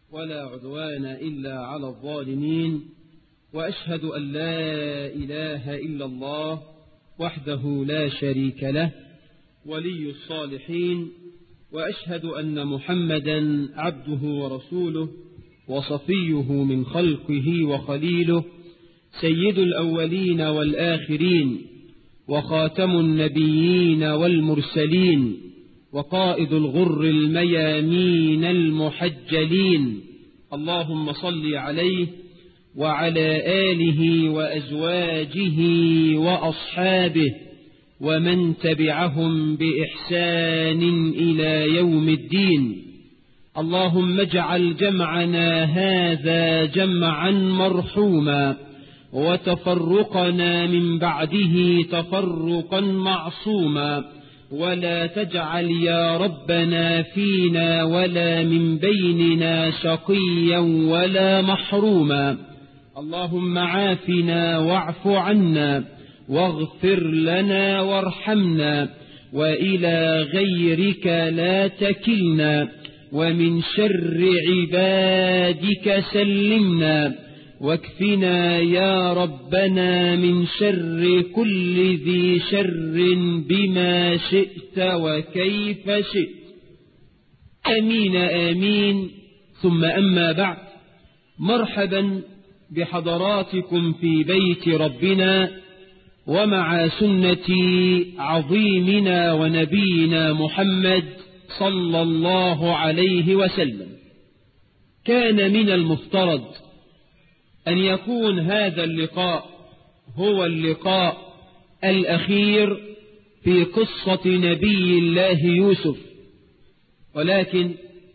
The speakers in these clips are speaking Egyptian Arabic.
ولا عدوان إلا على الظالمين وأشهد أن لا إله إلا الله وحده لا شريك له ولي الصالحين وأشهد أن محمدا عبده ورسوله وصفيه من خلقه وخليله سيد الأولين والآخرين وخاتم النبيين والمرسلين وقائد الغر الميامين المحجلين اللهم صل عليه وعلى آله وأزواجه وأصحابه ومن تبعهم بإحسان إلى يوم الدين اللهم اجعل جمعنا هذا جمعا مرحوما وتفرقنا من بعده تفرقا معصوما ولا تجعل يا ربنا فينا ولا من بيننا شقيا ولا محروما اللهم عافنا واعف عنا واغفر لنا وارحمنا وإلى غيرك لا تكلنا ومن شر عبادك سلمنا واكفنا يا ربنا من شر كل ذي شر بما شئت وكيف شئت أمين آمين ثم أما بعد مرحبا بحضراتكم في بيت ربنا ومع سنة عظيمنا ونبينا محمد صلى الله عليه وسلم كان من المفترض أن يكون هذا اللقاء هو اللقاء الأخير في قصة نبي الله يوسف ولكن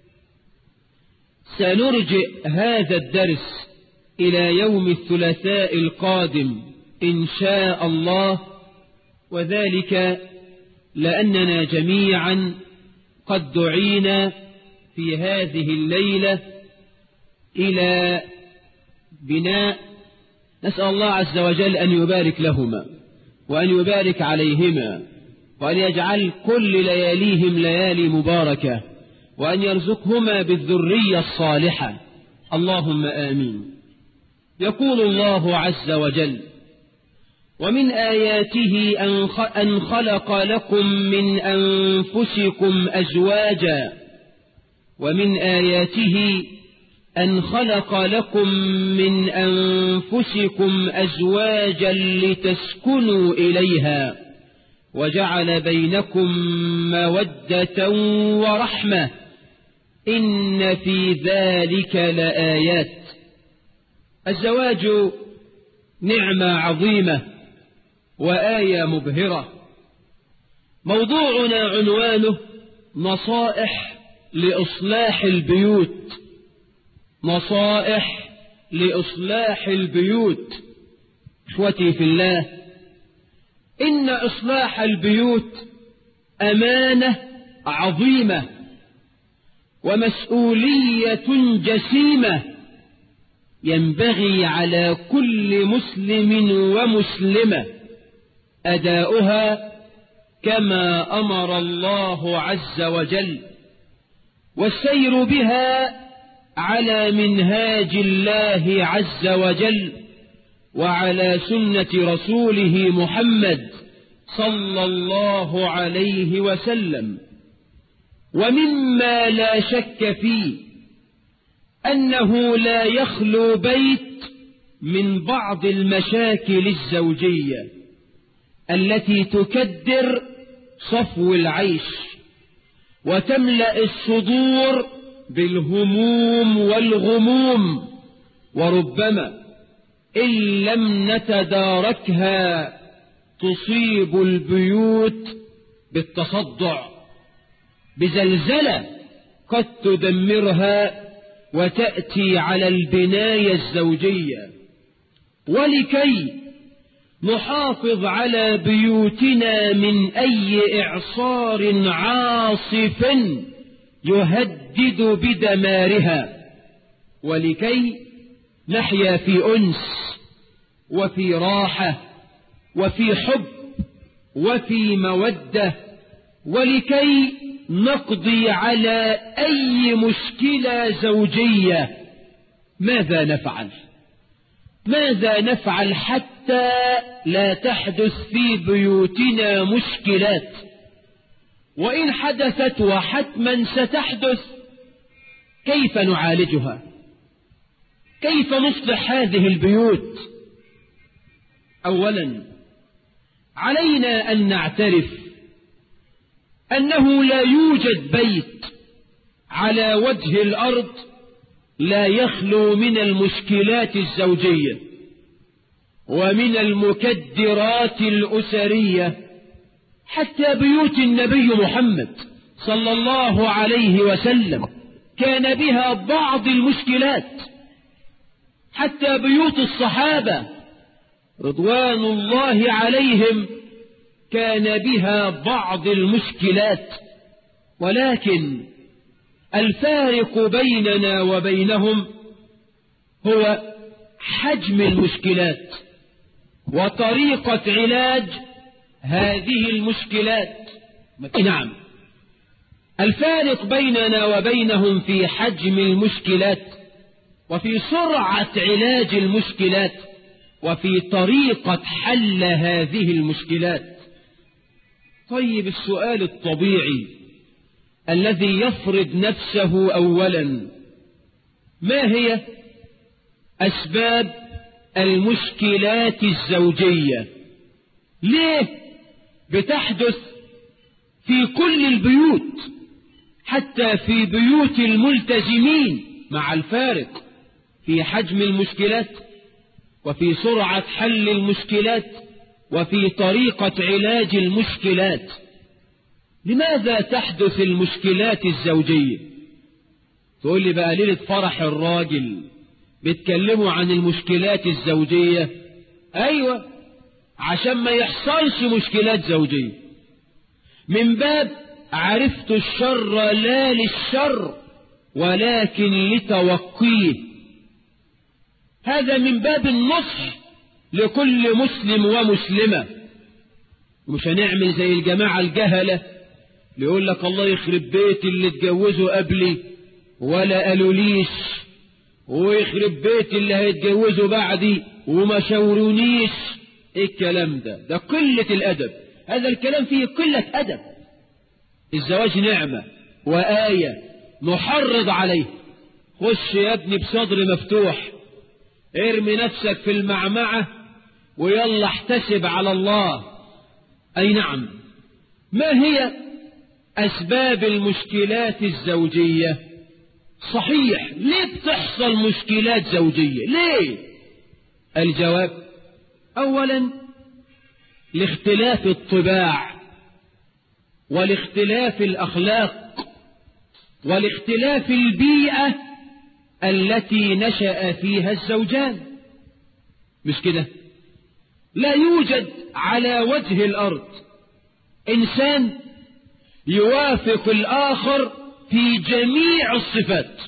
سنرجئ هذا الدرس إلى يوم الثلاثاء القادم إن شاء الله وذلك لأننا جميعا قد دعينا في هذه الليلة إلى بناء نسأل الله عز وجل أن يبارك لهما وأن يبارك عليهما وأن يجعل كل لياليهم ليالي مباركة وأن يرزقهما بالذرية الصالحة اللهم آمين يقول الله عز وجل ومن آياته أن خلق لكم من أنفسكم أزواجا ومن آياته أن خلق لكم من أنفسكم أزواجا لتسكنوا إليها وجعل بينكم مودة ورحمة إن في ذلك لآيات الزواج نعمة عظيمة وآية مبهرة موضوعنا عنوانه نصائح لإصلاح البيوت نصائح لإصلاح البيوت إخوتي في الله إن إصلاح البيوت أمانة عظيمة ومسؤولية جسيمة ينبغي على كل مسلم ومسلمة أداؤها كما أمر الله عز وجل والسير بها على منهاج الله عز وجل وعلى سنة رسوله محمد صلى الله عليه وسلم ومما لا شك فيه أنه لا يخلو بيت من بعض المشاكل الزوجية التي تكدر صفو العيش وتملأ الصدور بالهموم والغموم وربما إن لم نتداركها تصيب البيوت بالتصدع بزلزلة قد تدمرها وتأتي على البناية الزوجية ولكي نحافظ على بيوتنا من أي إعصار عاصف يهدد بدمارها ولكي نحيا في أنس وفي راحة وفي حب وفي مودة ولكي نقضي على أي مشكلة زوجية ماذا نفعل ماذا نفعل حتى لا تحدث في بيوتنا مشكلات وإن حدثت وحتما ستحدث كيف نعالجها كيف نصلح هذه البيوت أولا علينا أن نعترف أنه لا يوجد بيت على وجه الأرض لا يخلو من المشكلات الزوجية ومن المكدرات الأسرية حتى بيوت النبي محمد صلى الله عليه وسلم كان بها بعض المشكلات حتى بيوت الصحابة رضوان الله عليهم كان بها بعض المشكلات ولكن الفارق بيننا وبينهم هو حجم المشكلات وطريقة علاج هذه المشكلات نعم الفارق بيننا وبينهم في حجم المشكلات وفي سرعة علاج المشكلات وفي طريقة حل هذه المشكلات طيب السؤال الطبيعي الذي يفرض نفسه أولا ما هي أسباب المشكلات الزوجية ليه بتحدث في كل البيوت حتى في بيوت الملتزمين مع الفارق في حجم المشكلات وفي سرعة حل المشكلات وفي طريقة علاج المشكلات لماذا تحدث المشكلات الزوجية تقول لي بقى ليلة فرح الراجل بيتكلموا عن المشكلات الزوجية أيوة عشان ما يحصلش مشكلات زوجية من باب عرفت الشر لا للشر ولكن لتوقيه هذا من باب النصح لكل مسلم ومسلمة مش هنعمل زي الجماعة الجهلة اللي يقول لك الله يخرب بيت اللي اتجوزوا قبلي ولا قالوا ليش ويخرب بيت اللي هيتجوزوا بعدي وما شاورونيش ايه الكلام ده ده قلة الأدب هذا الكلام فيه قلة أدب الزواج نعمة وآية نحرض عليه خش يا ابني بصدر مفتوح ارمي نفسك في المعمعة ويلا احتسب على الله أي نعم ما هي أسباب المشكلات الزوجية صحيح ليه بتحصل مشكلات زوجية ليه الجواب أولا لاختلاف الطباع ولاختلاف الأخلاق ولاختلاف البيئة التي نشأ فيها الزوجان مش كده لا يوجد على وجه الأرض إنسان يوافق الآخر في جميع الصفات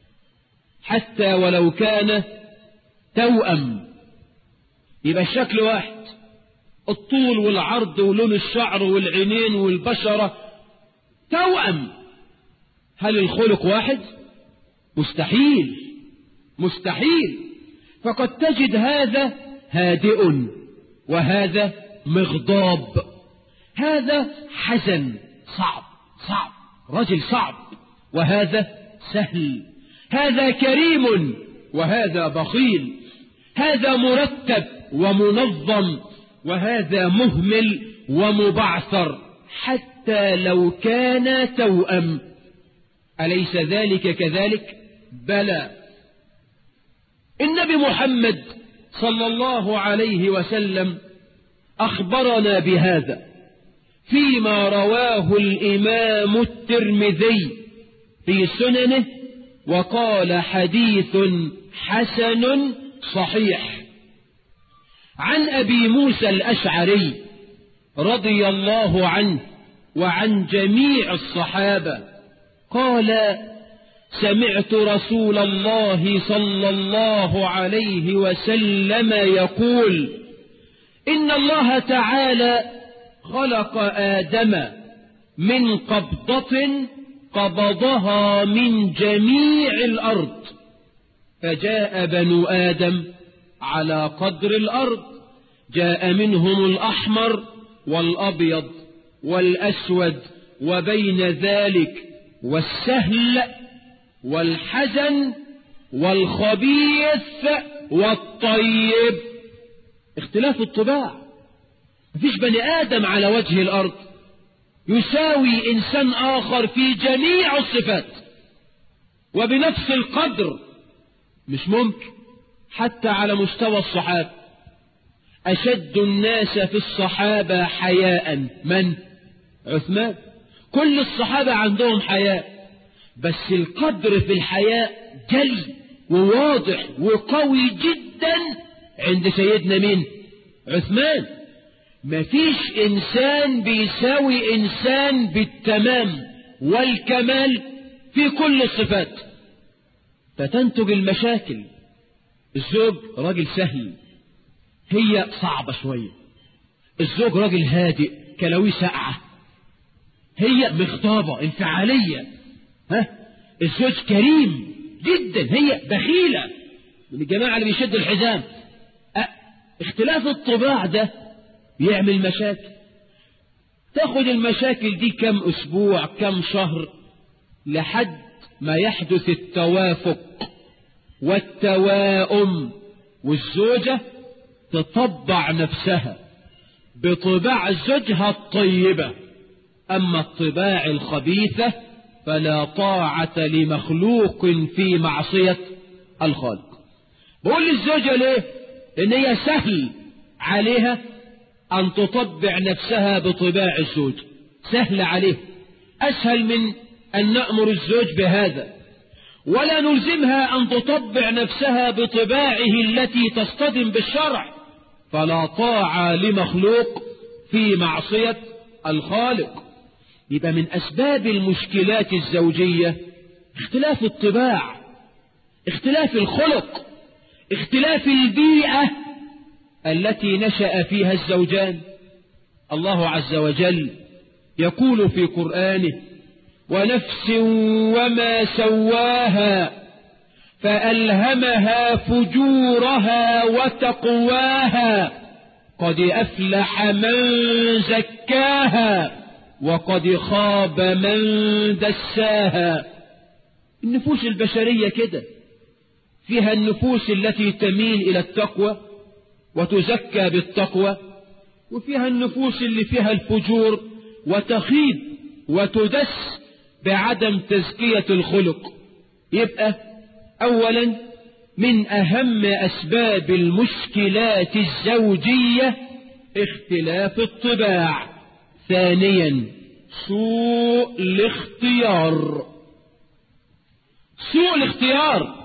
حتى ولو كان توأم يبقى الشكل واحد الطول والعرض ولون الشعر والعينين والبشرة توأم هل الخلق واحد مستحيل مستحيل فقد تجد هذا هادئ وهذا مغضاب هذا حزن صعب صعب رجل صعب وهذا سهل هذا كريم وهذا بخيل هذا مرتب ومنظم وهذا مهمل ومبعثر حتى لو كان توأم أليس ذلك كذلك بلى النبي محمد صلى الله عليه وسلم أخبرنا بهذا فيما رواه الإمام الترمذي في سننه وقال حديث حسن صحيح عن أبي موسى الأشعري رضي الله عنه وعن جميع الصحابة قال سمعت رسول الله صلى الله عليه وسلم يقول إن الله تعالى خلق آدم من قبضة قبضها من جميع الأرض فجاء بنو آدم على قدر الأرض جاء منهم الأحمر والأبيض والأسود وبين ذلك والسهل والحزن والخبيث والطيب اختلاف الطباع مفيش بني آدم على وجه الأرض يساوي إنسان آخر في جميع الصفات وبنفس القدر مش ممكن حتى على مستوى الصحابة أشد الناس في الصحابة حياء من؟ عثمان كل الصحابة عندهم حياء بس القدر في الحياء جلي وواضح وقوي جدا عند سيدنا مين؟ عثمان مفيش إنسان بيساوي إنسان بالتمام والكمال في كل الصفات فتنتج المشاكل الزوج راجل سهل هي صعبة شوية الزوج راجل هادئ كلاوي ساقعة هي مغضابة انفعالية ها الزوج كريم جدا هي بخيلة من الجماعة اللي بيشد الحزام أه اختلاف الطباع ده يعمل مشاكل تاخد المشاكل دي كم اسبوع كم شهر لحد ما يحدث التوافق والتواؤم والزوجة تطبع نفسها بطباع زوجها الطيبة أما الطباع الخبيثة فلا طاعة لمخلوق في معصية الخالق بقول للزوجة ليه لأن هي سهل عليها أن تطبع نفسها بطباع الزوج سهل عليه أسهل من أن نأمر الزوج بهذا ولا نلزمها أن تطبع نفسها بطباعه التي تصطدم بالشرع فلا طاعة لمخلوق في معصية الخالق يبقى من أسباب المشكلات الزوجية اختلاف الطباع اختلاف الخلق اختلاف البيئة التي نشأ فيها الزوجان الله عز وجل يقول في قرآنه ونفس وما سواها فألهمها فجورها وتقواها قد أفلح من زكاها وقد خاب من دساها النفوس البشرية كده فيها النفوس التي تميل إلى التقوى وتزكى بالتقوى وفيها النفوس اللي فيها الفجور وتخيب وتدس بعدم تزكية الخلق يبقى أولا من أهم أسباب المشكلات الزوجية اختلاف الطباع ثانيا سوء الاختيار سوء الاختيار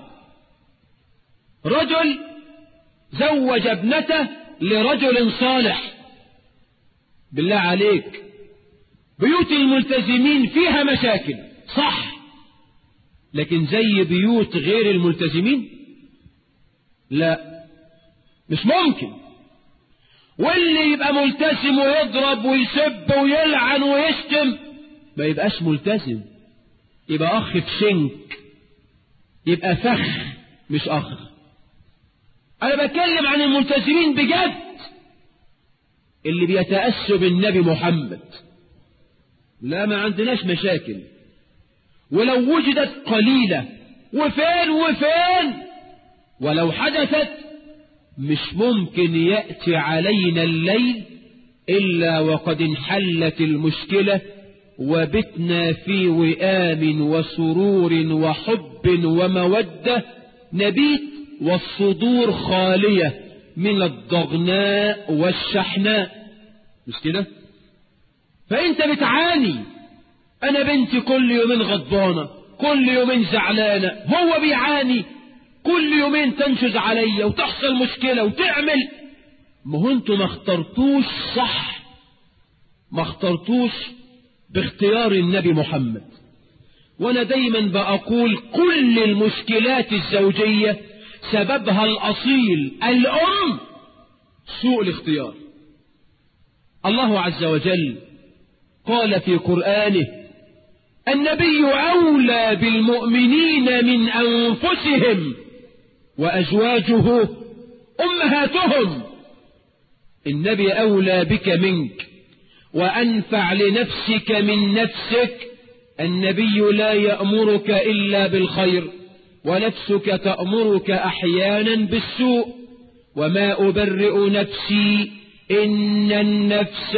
رجل زوج ابنته لرجل صالح بالله عليك بيوت الملتزمين فيها مشاكل صح لكن زي بيوت غير الملتزمين لا مش ممكن واللي يبقى ملتزم ويضرب ويسب ويلعن ويشتم ما يبقاش ملتزم يبقى أخ في شنك يبقى فخ مش أخ أنا بتكلم عن الملتزمين بجد اللي بيتأسوا بالنبي محمد لا ما عندناش مشاكل ولو وجدت قليلة وفين وفين ولو حدثت مش ممكن يأتي علينا الليل إلا وقد انحلت المشكلة وبتنا في وئام وسرور وحب ومودة نبيت والصدور خالية من الضغناء والشحناء مش كده فانت بتعاني انا بنتي كل يومين غضبانة كل يومين زعلانة هو بيعاني كل يومين تنشز عليا وتحصل مشكلة وتعمل ما هو انتوا ما اخترتوش صح ما اخترتوش باختيار النبي محمد وانا دايما بقول كل المشكلات الزوجية سببها الاصيل الام سوء الاختيار الله عز وجل قال في قرآنه النبي أولى بالمؤمنين من أنفسهم وأزواجه أمهاتهم النبي أولى بك منك وأنفع لنفسك من نفسك النبي لا يأمرك إلا بالخير ونفسك تأمرك أحيانا بالسوء وما أبرئ نفسي إن النفس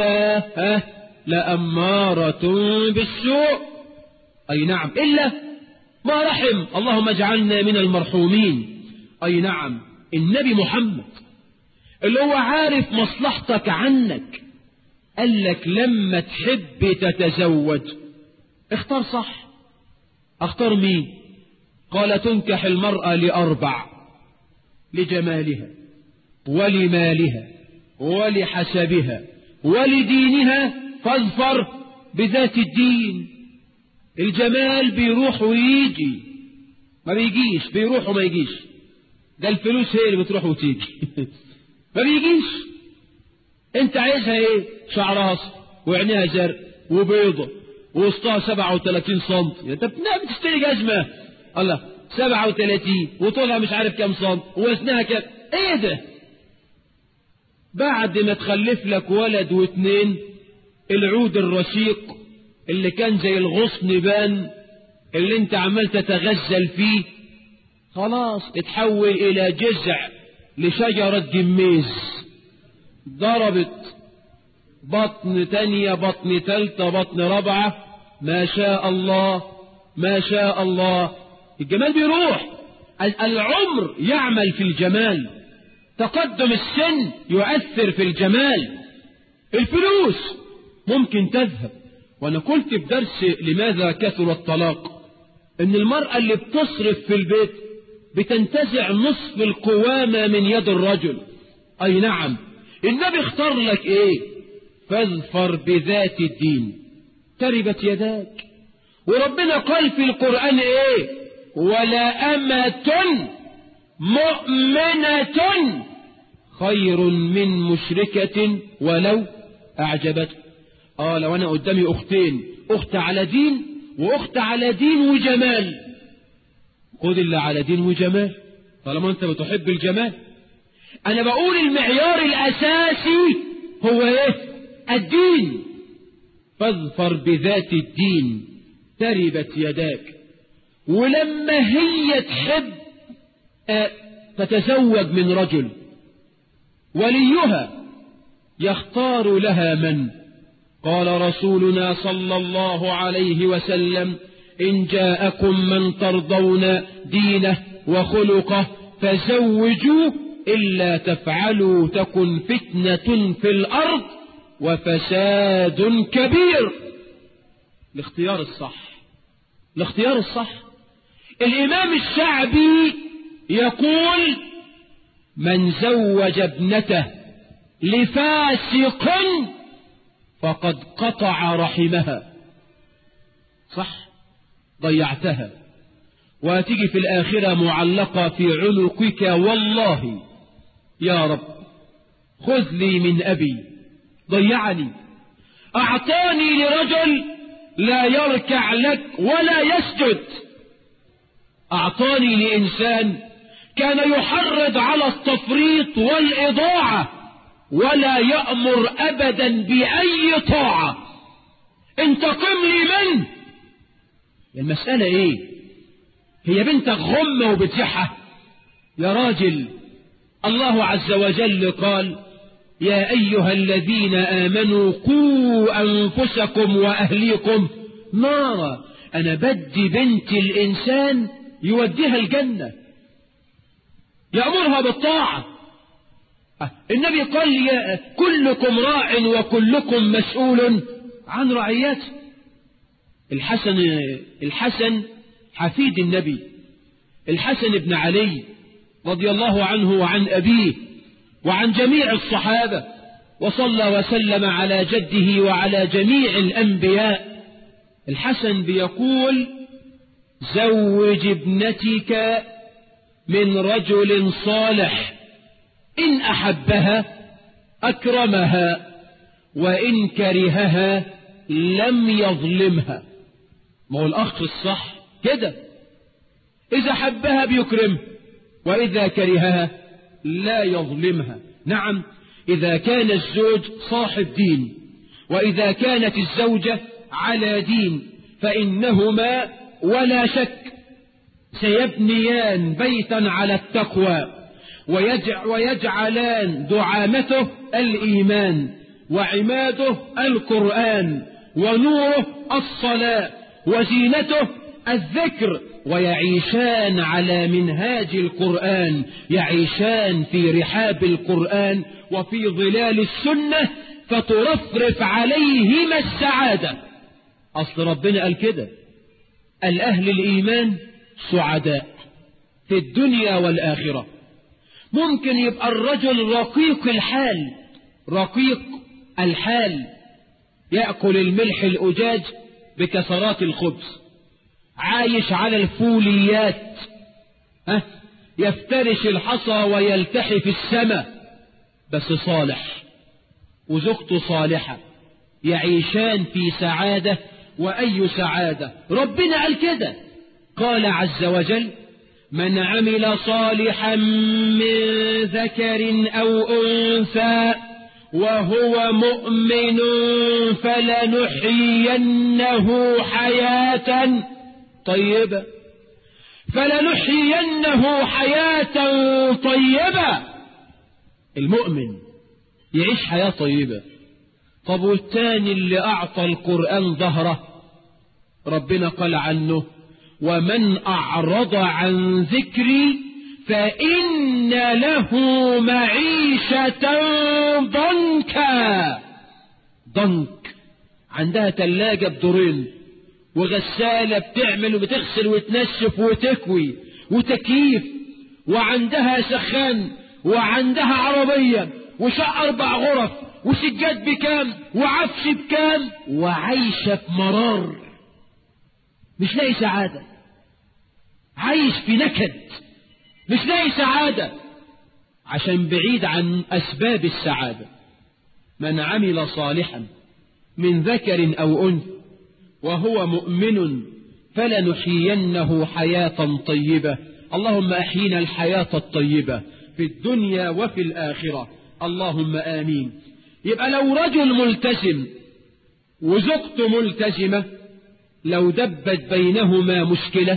لأمارة بالسوء أي نعم إلا ما رحم اللهم اجعلنا من المرحومين أي نعم النبي محمد اللي هو عارف مصلحتك عنك قال لك لما تحب تتزوج اختار صح اختار مين قال تنكح المرأة لأربع لجمالها ولمالها ولحسبها ولدينها فاظفر بذات الدين الجمال بيروح ويجي ما بيجيش بيروح وما يجيش ده الفلوس هي اللي بتروح وتيجي ما بيجيش انت عايزها ايه شعرها اصفر وعينيها زرق وبيضة ووسطها 37 سم انت بتشتري جزمة الله 37 وطولها مش عارف كام سم ووزنها كام ايه ده بعد ما تخلف لك ولد واتنين العود الرشيق اللي كان زي الغصن بان اللي انت عمال تتغزل فيه خلاص اتحول الى جذع لشجرة جميز ضربت بطن تانية بطن تالتة بطن رابعة ما شاء الله ما شاء الله الجمال بيروح العمر يعمل في الجمال تقدم السن يؤثر في الجمال الفلوس ممكن تذهب وانا قلت في درس لماذا كثر الطلاق ان المرأة اللي بتصرف في البيت بتنتزع نصف القوامة من يد الرجل اي نعم النبي اختار لك ايه فاظفر بذات الدين تربت يداك وربنا قال في القرآن ايه ولا أمة مؤمنة خير من مشركة ولو أعجبت آه لو أنا قدامي أختين أخت على دين وأخت على دين وجمال خد اللي على دين وجمال طالما أنت بتحب الجمال أنا بقول المعيار الأساسي هو إيه الدين فاظفر بذات الدين تربت يداك ولما هي تحب تتزوج من رجل وليها يختار لها من قال رسولنا صلى الله عليه وسلم إن جاءكم من ترضون دينه وخلقه فزوجوا إلا تفعلوا تكن فتنة في الأرض وفساد كبير الاختيار الصح الاختيار الصح الإمام الشعبي يقول من زوج ابنته لفاسق فقد قطع رحمها صح ضيعتها وتيجي في الآخرة معلقة في عنقك والله يا رب خذ لي من أبي ضيعني أعطاني لرجل لا يركع لك ولا يسجد أعطاني لإنسان كان يحرض على التفريط والإضاعة ولا يأمر أبدا بأي طاعة انتقم لي من المسألة ايه هي بنتك غمة وبتزحة يا راجل الله عز وجل قال يا أيها الذين آمنوا قوا أنفسكم وأهليكم نارا أنا بدي بنت الإنسان يوديها الجنة يأمرها بالطاعة النبي قال يا كلكم راع وكلكم مسؤول عن رعيته الحسن الحسن حفيد النبي الحسن بن علي رضي الله عنه وعن أبيه وعن جميع الصحابة وصلى وسلم على جده وعلى جميع الأنبياء الحسن بيقول زوج ابنتك من رجل صالح إن أحبها أكرمها وإن كرهها لم يظلمها ما هو الأخ الصح كده إذا حبها بيكرمها وإذا كرهها لا يظلمها نعم إذا كان الزوج صاحب دين وإذا كانت الزوجة على دين فإنهما ولا شك سيبنيان بيتا على التقوى ويجعلان دعامته الإيمان وعماده القرآن ونوره الصلاة وزينته الذكر ويعيشان على منهاج القرآن يعيشان في رحاب القرآن وفي ظلال السنة فترفرف عليهما السعادة أصل ربنا قال كده الأهل الإيمان سعداء في الدنيا والآخرة ممكن يبقى الرجل رقيق الحال رقيق الحال يأكل الملح الأجاج بكسرات الخبز عايش على الفوليات ها يفترش الحصى ويلتحي في السماء بس صالح وزوجته صالحة يعيشان في سعادة وأي سعادة ربنا قال كده قال عز وجل من عمل صالحا من ذكر أو أنثى وهو مؤمن فلنحيينه حياة طيبة فلنحيينه حياة طيبة المؤمن يعيش حياة طيبة طب والتاني اللي أعطى القرآن ظهره ربنا قال عنه ومن أعرض عن ذكري فإن له معيشة ضنكا ضنك عندها تلاجة بدورين وغسالة بتعمل وبتغسل وتنشف وتكوي وتكييف وعندها سخان وعندها عربية وشق أربع غرف وسجاد بكام وعفش بكام وعايشة في مرار مش لاقي سعادة عايش في نكد مش لاقي سعادة عشان بعيد عن أسباب السعادة من عمل صالحا من ذكر أو أنثى وهو مؤمن فلنحيينه حياة طيبة اللهم أحينا الحياة الطيبة في الدنيا وفي الآخرة اللهم آمين يبقى لو رجل ملتزم وزوجته ملتزمة لو دبت بينهما مشكلة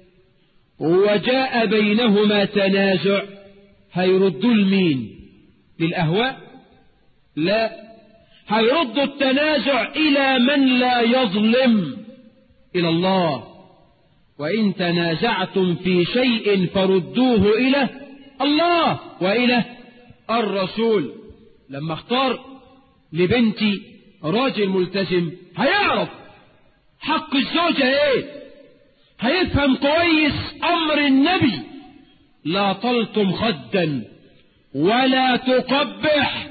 وجاء بينهما تنازع هيردوا لمين للأهواء لا هيردوا التنازع إلى من لا يظلم إلى الله وإن تنازعتم في شيء فردوه إلى الله وإلى الرسول لما اختار لبنتي راجل ملتزم هيعرف حق الزوجة ايه هيفهم كويس امر النبي لا تلطم خدا ولا تقبح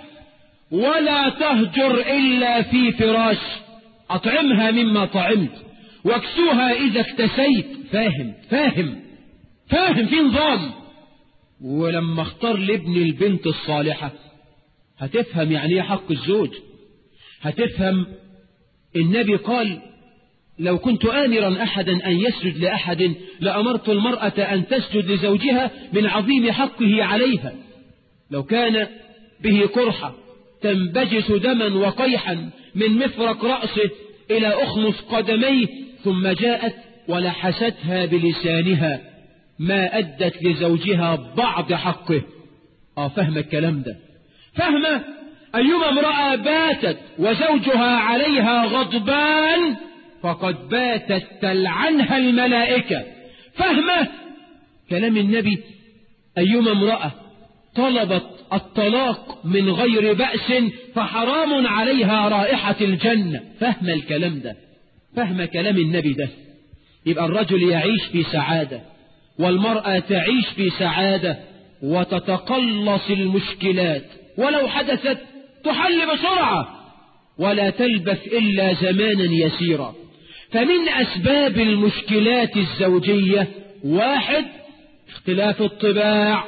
ولا تهجر الا في فراش اطعمها مما طعمت واكسوها اذا اكتسيت فاهم فاهم فاهم في نظام ولما اختار لابني البنت الصالحة هتفهم يعني ايه حق الزوج هتفهم النبي قال لو كنت آمرا أحدا أن يسجد لأحد لأمرت المرأة أن تسجد لزوجها من عظيم حقه عليها لو كان به قرحة تنبجس دما وقيحا من مفرق رأسه إلى أخمص قدميه ثم جاءت ولحستها بلسانها ما أدت لزوجها بعض حقه آه فهم الكلام ده فهم أيما امرأة باتت وزوجها عليها غضبان فقد باتت تلعنها الملائكة فهمه كلام النبي أيما امرأة طلبت الطلاق من غير بأس فحرام عليها رائحة الجنة فهم الكلام ده فهم كلام النبي ده يبقى الرجل يعيش في سعادة والمرأة تعيش في سعادة وتتقلص المشكلات ولو حدثت تحل بسرعة ولا تلبث إلا زمانا يسيرا فمن أسباب المشكلات الزوجية واحد اختلاف الطباع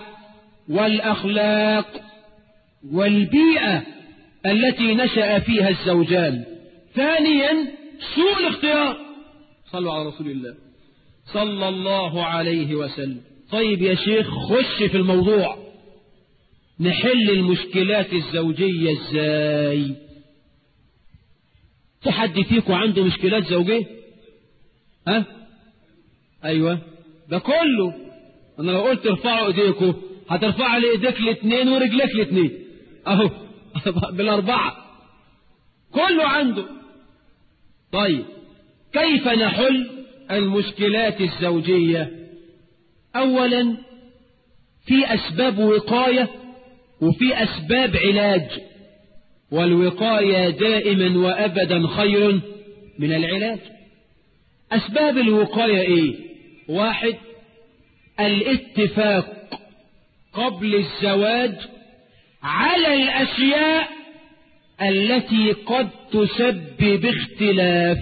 والأخلاق والبيئة التي نشأ فيها الزوجان ثانيا سوء الاختيار صلوا على رسول الله صلى الله عليه وسلم طيب يا شيخ خش في الموضوع نحل المشكلات الزوجية ازاي في حد فيكم عنده مشكلات زوجية ها ايوه ده كله انا لو قلت ارفعوا ايديكم هترفع لي ايديك الاثنين ورجلك الاثنين اهو بالاربعه كله عنده طيب كيف نحل المشكلات الزوجيه اولا في اسباب وقايه وفي اسباب علاج والوقايه دائما وابدا خير من العلاج اسباب الوقايه ايه واحد الاتفاق قبل الزواج على الأشياء التي قد تسبب اختلاف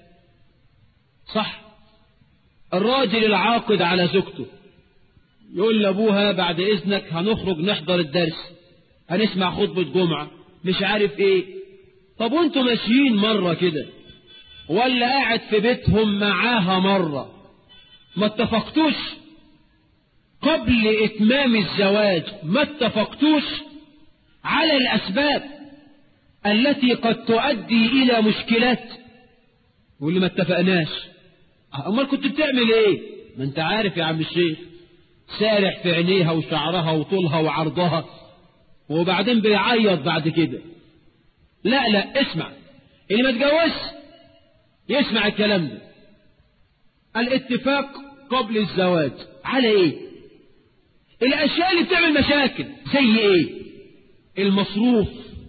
صح الراجل العاقد على زوجته يقول لأبوها بعد إذنك هنخرج نحضر الدرس هنسمع خطبة جمعة مش عارف إيه طب وانتوا ماشيين مرة كده ولا قاعد في بيتهم معاها مرة ما اتفقتوش قبل إتمام الزواج ما اتفقتوش على الأسباب التي قد تؤدي إلى مشكلات واللي ما اتفقناش أمال كنت بتعمل إيه ما أنت عارف يا عم الشيخ سارح في عينيها وشعرها وطولها وعرضها وبعدين بيعيط بعد كده لا لا اسمع اللي ما اتجوزش يسمع الكلام ده الاتفاق قبل الزواج على ايه الاشياء اللي بتعمل مشاكل زي ايه المصروف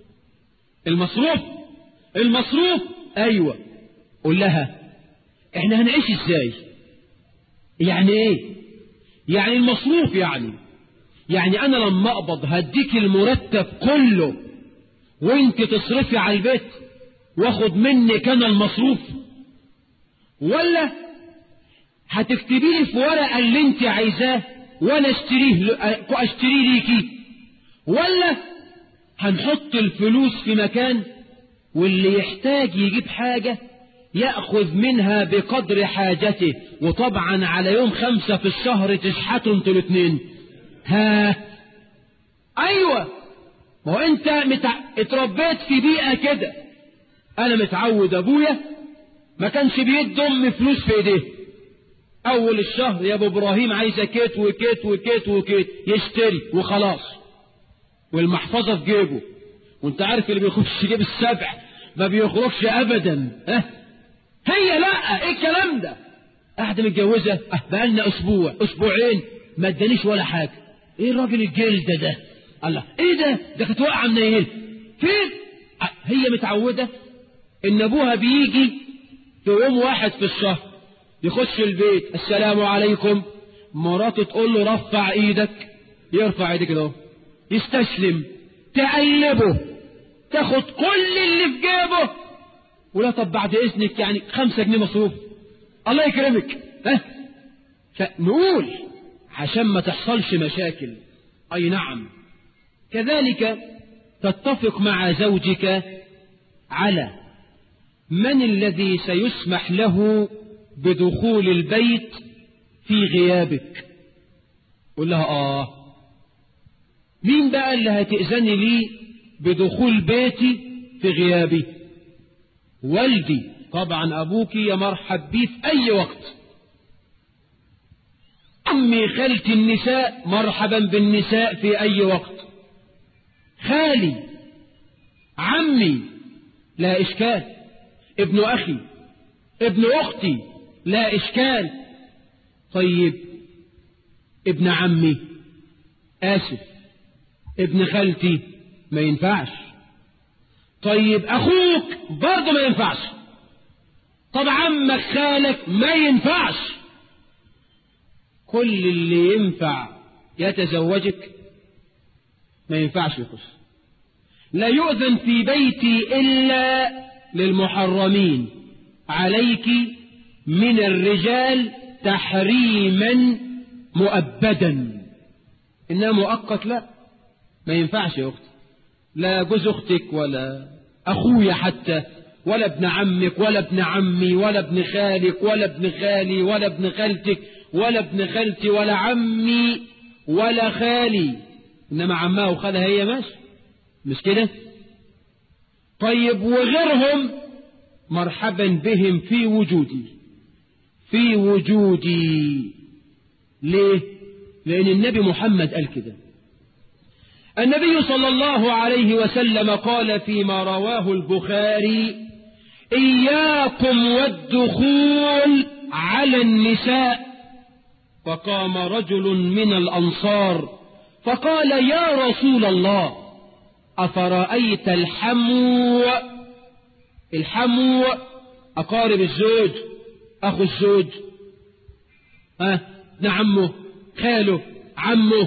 المصروف المصروف ايوه قول لها احنا هنعيش ازاي يعني ايه يعني المصروف يعني يعني انا لما اقبض هديك المرتب كله وانت تصرفي على البيت واخد منك انا المصروف ولا هتكتبي لي في ورقه اللي انت عايزاه وانا اشتريه اشتريه ليكي ولا هنحط الفلوس في مكان واللي يحتاج يجيب حاجة يأخذ منها بقدر حاجته وطبعا على يوم خمسة في الشهر تشحتوا انتوا الاثنين ها ايوه ما هو انت متع... اتربيت في بيئة كده انا متعود ابويا ما كانش بيد امي فلوس في ايديه اول الشهر يا ابو ابراهيم عايزه كيت وكيت وكيت وكيت يشتري وخلاص والمحفظه في جيبه وانت عارف اللي بيخش جيب السبع ما بيخرجش ابدا اه هي لا ايه الكلام ده قاعده متجوزه اه بقالنا اسبوع اسبوعين ما ادانيش ولا حاجه ايه الراجل الجلد ده الله ايه ده ده كانت واقعه منيل فين اه هي متعوده ان ابوها بيجي في يوم واحد في الشهر يخش البيت السلام عليكم مراته تقول له رفع ايدك يرفع ايدك كده يستسلم تقلبه تاخد كل اللي في جيبه ولا طب بعد اذنك يعني خمسة جنيه مصروف الله يكرمك ها فنقول عشان ما تحصلش مشاكل اي نعم كذلك تتفق مع زوجك على من الذي سيسمح له بدخول البيت في غيابك قول لها آه مين بقى اللي هتأذني لي بدخول بيتي في غيابي والدي طبعا أبوك يا مرحب بيه في أي وقت أمي خالتي النساء مرحبا بالنساء في أي وقت خالي عمي لا إشكال ابن أخي ابن أختي لا إشكال طيب ابن عمي آسف ابن خالتي ما ينفعش طيب أخوك برضه ما ينفعش طب عمك خالك ما ينفعش كل اللي ينفع يتزوجك ما ينفعش يخش لا يؤذن في بيتي إلا للمحرمين عليك من الرجال تحريما مؤبدا إنها مؤقت لا ما ينفعش يا أختي لا جوز أختك ولا أخويا حتى ولا ابن عمك ولا ابن عمي ولا ابن خالك ولا ابن خالي ولا ابن خالتك ولا ابن خالتي ولا عمي ولا خالي إنما عمها وخالها هي ماشي مش كده طيب وغيرهم مرحبا بهم في وجودي في وجودي ليه لأن النبي محمد قال كده النبي صلى الله عليه وسلم قال فيما رواه البخاري إياكم والدخول على النساء فقام رجل من الأنصار فقال يا رسول الله أفرأيت الحمو الحمو أقارب الزوج أخو الزوج ها ابن عمه خاله عمه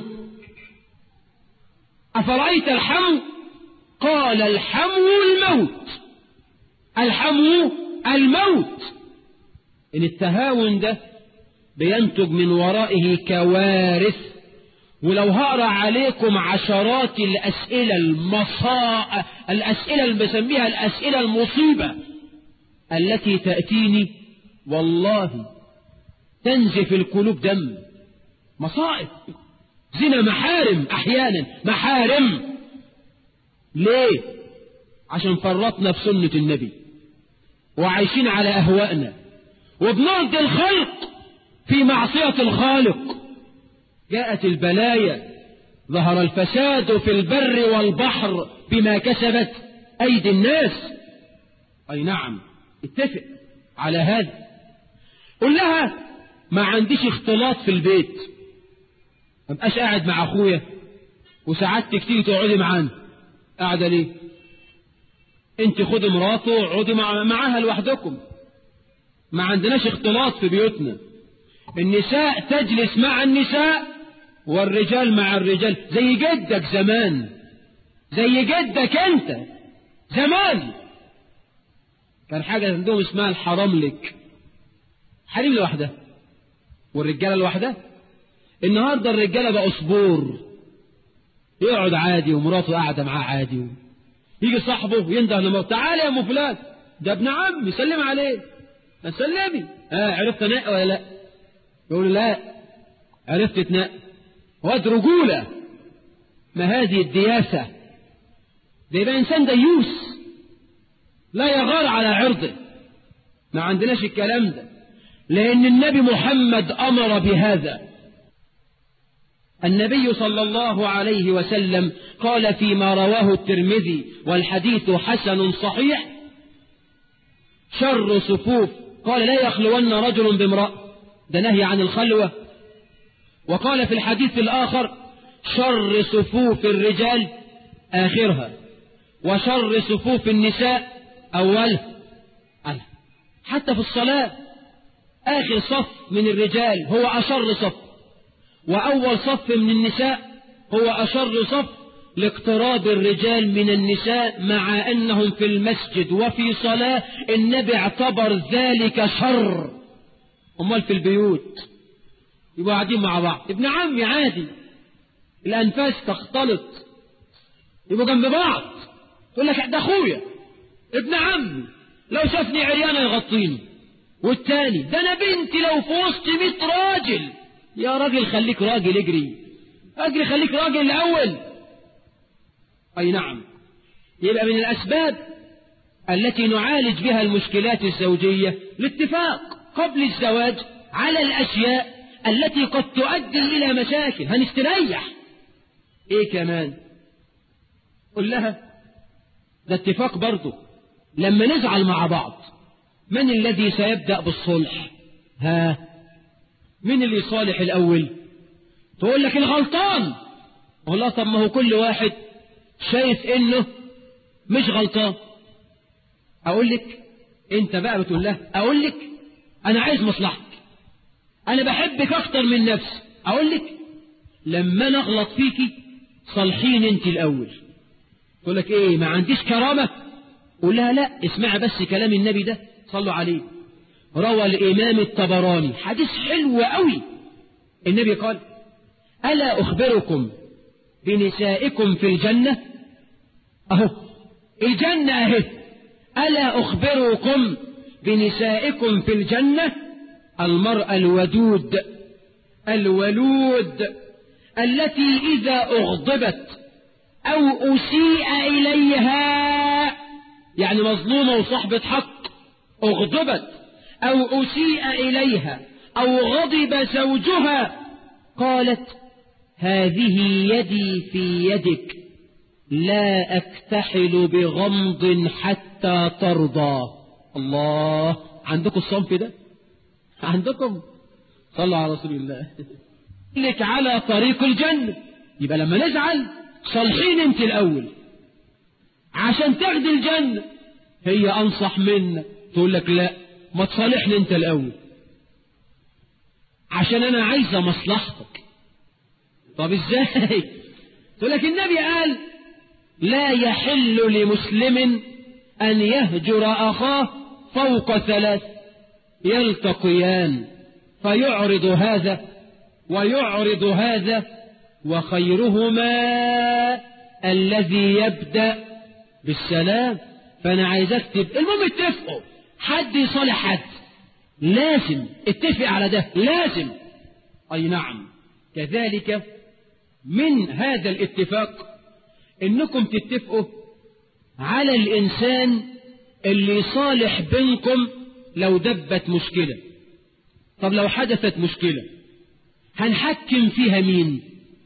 أفرأيت الحمو قال الحمو الموت الحمو الموت إن التهاون ده بينتج من ورائه كوارث ولو هقرا عليكم عشرات الأسئلة المصاء الأسئلة اللي بسميها الأسئلة المصيبة التي تأتيني والله تنزف القلوب دم مصائب زنا محارم أحيانا محارم ليه عشان فرطنا في سنة النبي وعايشين على أهوائنا وبنرضي الخلق في معصية الخالق جاءت البلايا ظهر الفساد في البر والبحر بما كسبت أيدي الناس أي نعم اتفق على هذا قل لها ما عنديش اختلاط في البيت ما بقاش قاعد مع أخويا وساعات تيجي تقعدي معانا قاعدة ليه انت خدي مراته وقعدي مع معاها لوحدكم ما عندناش اختلاط في بيوتنا النساء تجلس مع النساء والرجال مع الرجال زي جدك زمان زي جدك انت زمان كان حاجة عندهم اسمها الحرام لك حريم لوحدها والرجالة لوحدها النهاردة الرجالة بقى صبور يقعد عادي ومراته قاعدة معاه عادي يجي صاحبه ينده لمراته تعالى يا ام فلان ده ابن عمي سلم عليه سلمي اه عرفت انقي ولا لا يقول لا عرفت تنقي واد رجولة ما هذه الدياسة ده يبقى إنسان ديوس لا يغار على عرضه ما عندناش الكلام ده لأن النبي محمد أمر بهذا النبي صلى الله عليه وسلم قال فيما رواه الترمذي والحديث حسن صحيح شر صفوف قال لا يخلون رجل بامرأة ده نهي عن الخلوة وقال في الحديث الآخر شر صفوف الرجال آخرها وشر صفوف النساء أولها حتى في الصلاة آخر صف من الرجال هو أشر صف وأول صف من النساء هو أشر صف لاقتراب الرجال من النساء مع أنهم في المسجد وفي صلاة النبي اعتبر ذلك شر أمال في البيوت يبقوا قاعدين مع بعض ابن عمي عادي الأنفاس تختلط يبقوا جنب بعض تقول لك ده أخويا ابن عمي لو شافني عريانة يغطيني والتاني ده أنا بنتي لو في وسط 100 راجل يا راجل خليك راجل اجري اجري خليك راجل الأول أي نعم يبقى من الأسباب التي نعالج بها المشكلات الزوجية الاتفاق قبل الزواج على الأشياء التي قد تؤدي إلى مشاكل هنستريح إيه كمان قل لها ده اتفاق برضه لما نزعل مع بعض من الذي سيبدأ بالصلح ها من اللي يصالح الأول تقول لك الغلطان والله طب ما هو كل واحد شايف انه مش غلطان اقول لك انت بقى بتقول لها اقول لك انا عايز مصلحتك انا بحبك اكتر من نفسي اقول لك لما انا اغلط فيكي صالحين انت الاول تقول لك ايه ما عنديش كرامة قول لها لا اسمع بس كلام النبي ده صلوا عليه روى الامام الطبراني حديث حلو قوي النبي قال الا اخبركم بنسائكم في الجنة اهو الجنة اهي ألا أخبركم بنسائكم في الجنة المرأة الودود الولود التي إذا أغضبت أو أسيء إليها يعني مظلومة وصحبة حق أغضبت أو أسيء إليها أو غضب زوجها قالت هذه يدي في يدك لا أكتحل بغمض حتى ترضى الله عندكم الصنف ده عندكم صلوا على رسول الله لك على طريق الجنة يبقى لما نزعل صالحين انت الأول عشان تاخد الجنة هي أنصح منا تقول لك لا ما تصالحني انت الأول عشان أنا عايزة مصلحتك طب ازاي تقول لك النبي قال لا يحل لمسلم أن يهجر أخاه فوق ثلاث يلتقيان فيعرض هذا ويعرض هذا وخيرهما الذي يبدأ بالسلام فأنا عايز أكتب المهم اتفقوا حد يصالح حد لازم اتفق على ده لازم أي نعم كذلك من هذا الاتفاق انكم تتفقوا على الانسان اللي صالح بينكم لو دبت مشكلة طب لو حدثت مشكلة هنحكم فيها مين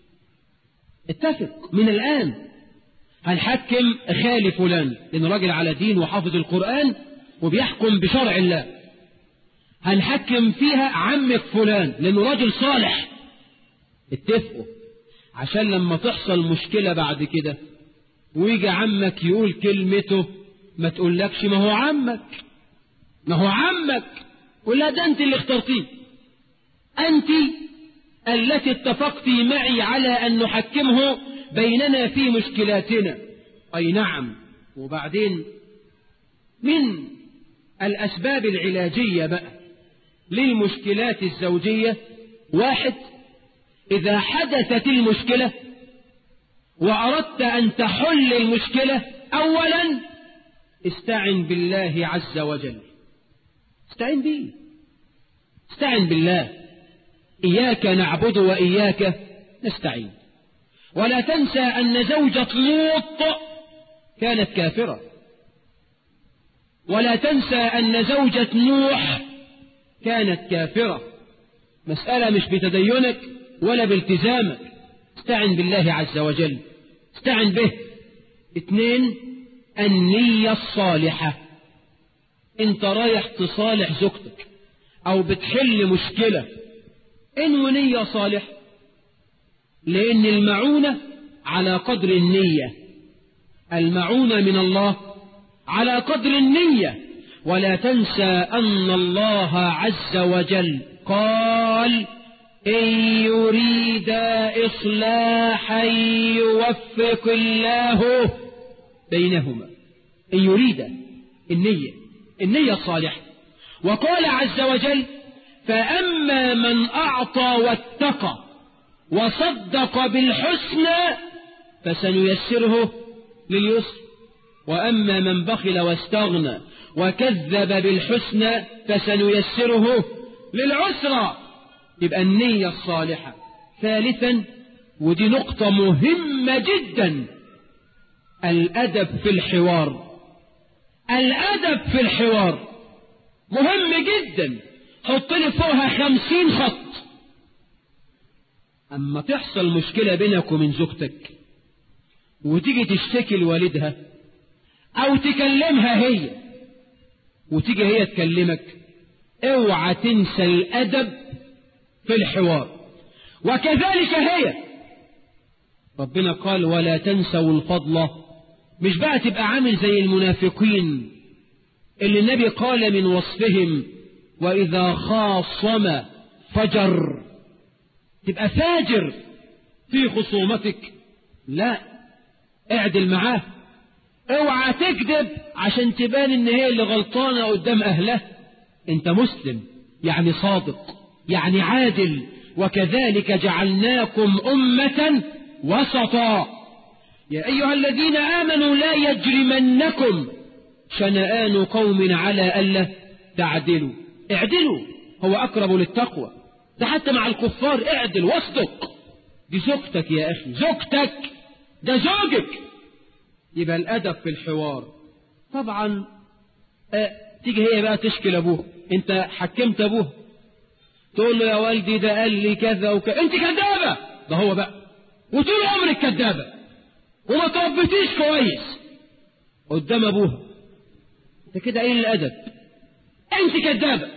اتفق من الآن هنحكم خالي فلان لأن راجل على دين وحافظ القرآن وبيحكم بشرع الله هنحكم فيها عمك فلان لأنه راجل صالح اتفقوا عشان لما تحصل مشكلة بعد كده ويجي عمك يقول كلمته ما تقولكش ما هو عمك ما هو عمك ولا ده أنت اللي اخترتيه أنت التي اتفقت معي على أن نحكمه بيننا في مشكلاتنا أي نعم وبعدين من الأسباب العلاجية بقى للمشكلات الزوجية واحد إذا حدثت المشكلة وأردت أن تحل المشكلة أولا استعن بالله عز وجل استعن به استعن بالله إياك نعبد وإياك نستعين ولا تنسى أن زوجة لوط كانت كافرة ولا تنسى أن زوجة نوح كانت كافرة مسألة مش بتدينك ولا بالتزامك استعن بالله عز وجل استعن به اثنين النية الصالحة انت رايح تصالح زوجتك او بتحل مشكلة انو نية صالحة لان المعونة على قدر النية المعونة من الله على قدر النية ولا تنسى أن الله عز وجل قال إن يريد إصلاحا يوفق الله بينهما إن يريد النية النية الصالحة وقال عز وجل فأما من أعطى واتقى وصدق بالحسنى فسنيسره لليسر وأما من بخل واستغنى وكذب بالحسنى فسنيسره للعسرى يبقى النية الصالحة ثالثا ودي نقطة مهمة جدا الأدب في الحوار الأدب في الحوار مهم جدا حط لي فوقها خمسين خط أما تحصل مشكلة بينك ومن زوجتك وتيجي تشتكي لوالدها أو تكلمها هي وتيجي هي تكلمك اوعى تنسى الأدب في الحوار وكذلك هي ربنا قال ولا تنسوا الفضل مش بقى تبقى عامل زي المنافقين اللي النبي قال من وصفهم وإذا خاصم فجر تبقى فاجر في خصومتك لا اعدل معاه اوعى تكذب عشان تبان ان هي اللي غلطانة قدام اهلها انت مسلم يعني صادق يعني عادل وكذلك جعلناكم أمة وسطا يا أيها الذين آمنوا لا يجرمنكم شنآن قوم على ألا تعدلوا اعدلوا هو أقرب للتقوى ده حتى مع الكفار اعدل واصدق دي زوجتك يا أخي زوجتك ده زوجك يبقى الأدب في الحوار طبعا اه تيجي هي بقى تشكي لأبوه انت حكمت أبوه تقول له يا والدي ده قال لي كذا وكذا انت كذابة ده هو بقى وطول عمرك كذابة وما تربيتيش كويس قدام أبوها انت كده قليل الأدب انت كذابة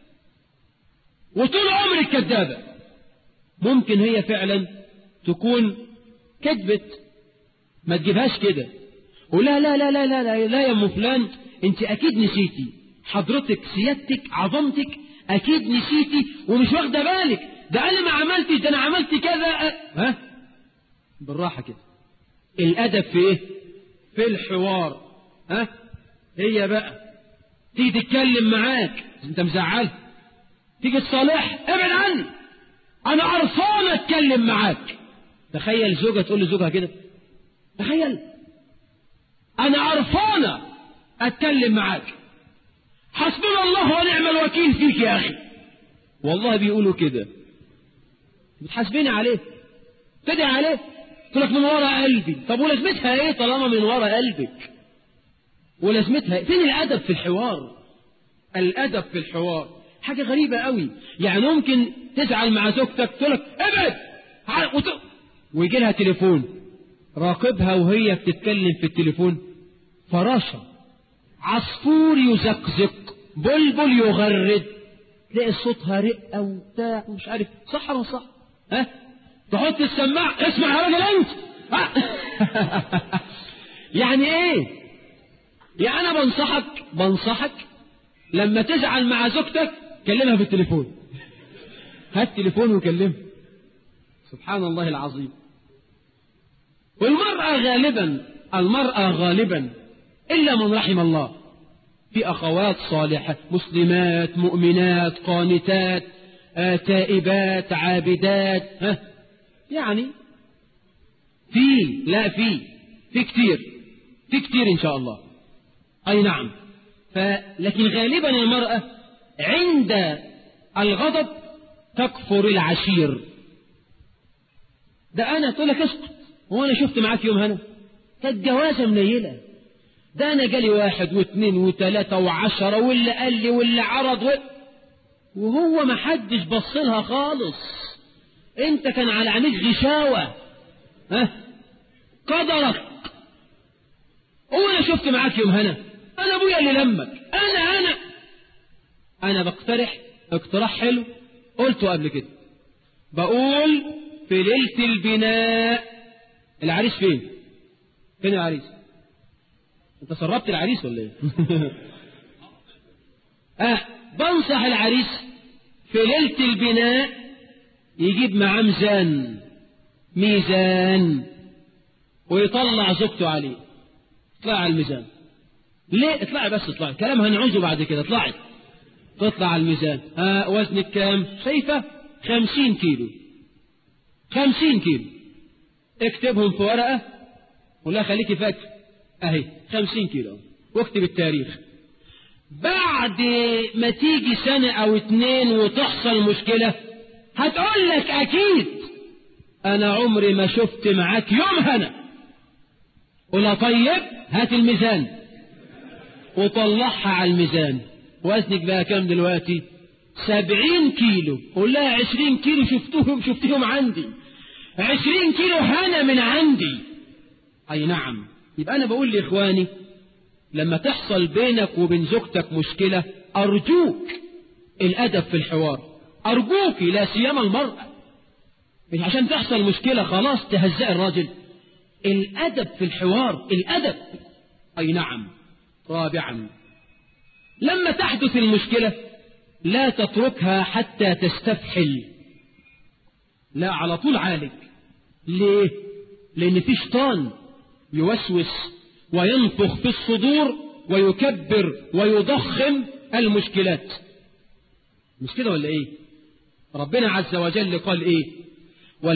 وطول عمرك كذابة ممكن هي فعلا تكون كذبت ما تجيبهاش كده ولا لا لا لا لا لا, لا يا ام فلان انت اكيد نسيتي حضرتك سيادتك عظمتك اكيد نسيتي ومش واخده بالك ده انا ما عملتش ده انا عملت كذا ها بالراحه كده الادب في ايه في الحوار ها هي بقى تيجي تتكلم معاك انت مزعل تيجي تصالح ابعد عني انا قرفان اتكلم معاك تخيل زوجة تقول لزوجها كده تخيل انا قرفانة اتكلم معاك حسبنا الله ونعم الوكيل فيك يا اخي والله بيقولوا كده بتحاسبيني عليه تدعي عليه تقول لك من ورا قلبي طب ولازمتها ايه طالما من ورا قلبك ولازمتها إيه؟ فين الادب في الحوار الادب في الحوار حاجة غريبة قوي يعني ممكن تزعل مع زوجتك تقول لك ابعد وت... ويجي لها تليفون راقبها وهي بتتكلم في التليفون فراشة عصفور يزقزق بلبل يغرد تلاقي صوتها رقة وبتاع ومش عارف صح ولا صح ها تحط السماعة اسمع يا راجل انت يعني ايه يعني انا بنصحك بنصحك لما تزعل مع زوجتك كلمها في التليفون هات تليفون وكلمها سبحان الله العظيم والمرأة غالبا المرأة غالبا إلا من رحم الله في أخوات صالحة مسلمات مؤمنات قانتات آه تائبات عابدات ها يعني في لا في في كتير في كتير إن شاء الله أي نعم لكن غالبا المرأة عند الغضب تكفر العشير ده أنا تقول لك اسكت هو أنا شفت معاك يوم هنا كانت جوازة منيلة ده أنا جالي واحد واثنين وثلاثة وعشرة واللي قال لي واللي عرض و... وهو ما حدش بصلها خالص انت كان على عينيك غشاوة ها قدرك هو أنا شفت معاك يوم هنا أنا أبويا اللي لمك أنا أنا أنا بقترح اقتراح حلو قلته قبل كده بقول في ليلة البناء العريس فين فين العريس انت سربت العريس ولا ايه اه بنصح العريس في ليلة البناء يجيب معاه ميزان ميزان ويطلع زوجته عليه اطلع على الميزان ليه اطلعي بس اطلعي كلام هنعوزه بعد كده اطلعي تطلع على الميزان ها وزنك كام شايفة خمسين كيلو خمسين كيلو اكتبهم في ورقة ولا خليكي فاكر اهي خمسين كيلو واكتب التاريخ بعد ما تيجي سنة او اتنين وتحصل مشكلة هتقول لك اكيد انا عمري ما شفت معاك يوم هنا قولها طيب هات الميزان وطلعها على الميزان وزنك بقى كام دلوقتي سبعين كيلو قول لها عشرين كيلو شفتهم شفتهم عندي عشرين كيلو هنا من عندي أي نعم يبقى أنا بقول لإخواني لما تحصل بينك وبين زوجتك مشكلة أرجوك الأدب في الحوار أرجوك لا سيما المرأة مش عشان تحصل مشكلة خلاص تهزأ الراجل الأدب في الحوار الأدب أي نعم رابعا لما تحدث المشكلة لا تتركها حتى تستفحل لا على طول عالج ليه لأن في شيطان يوسوس وينفخ في الصدور ويكبر ويضخم المشكلات مش كده ولا ايه ربنا عز وجل قال ايه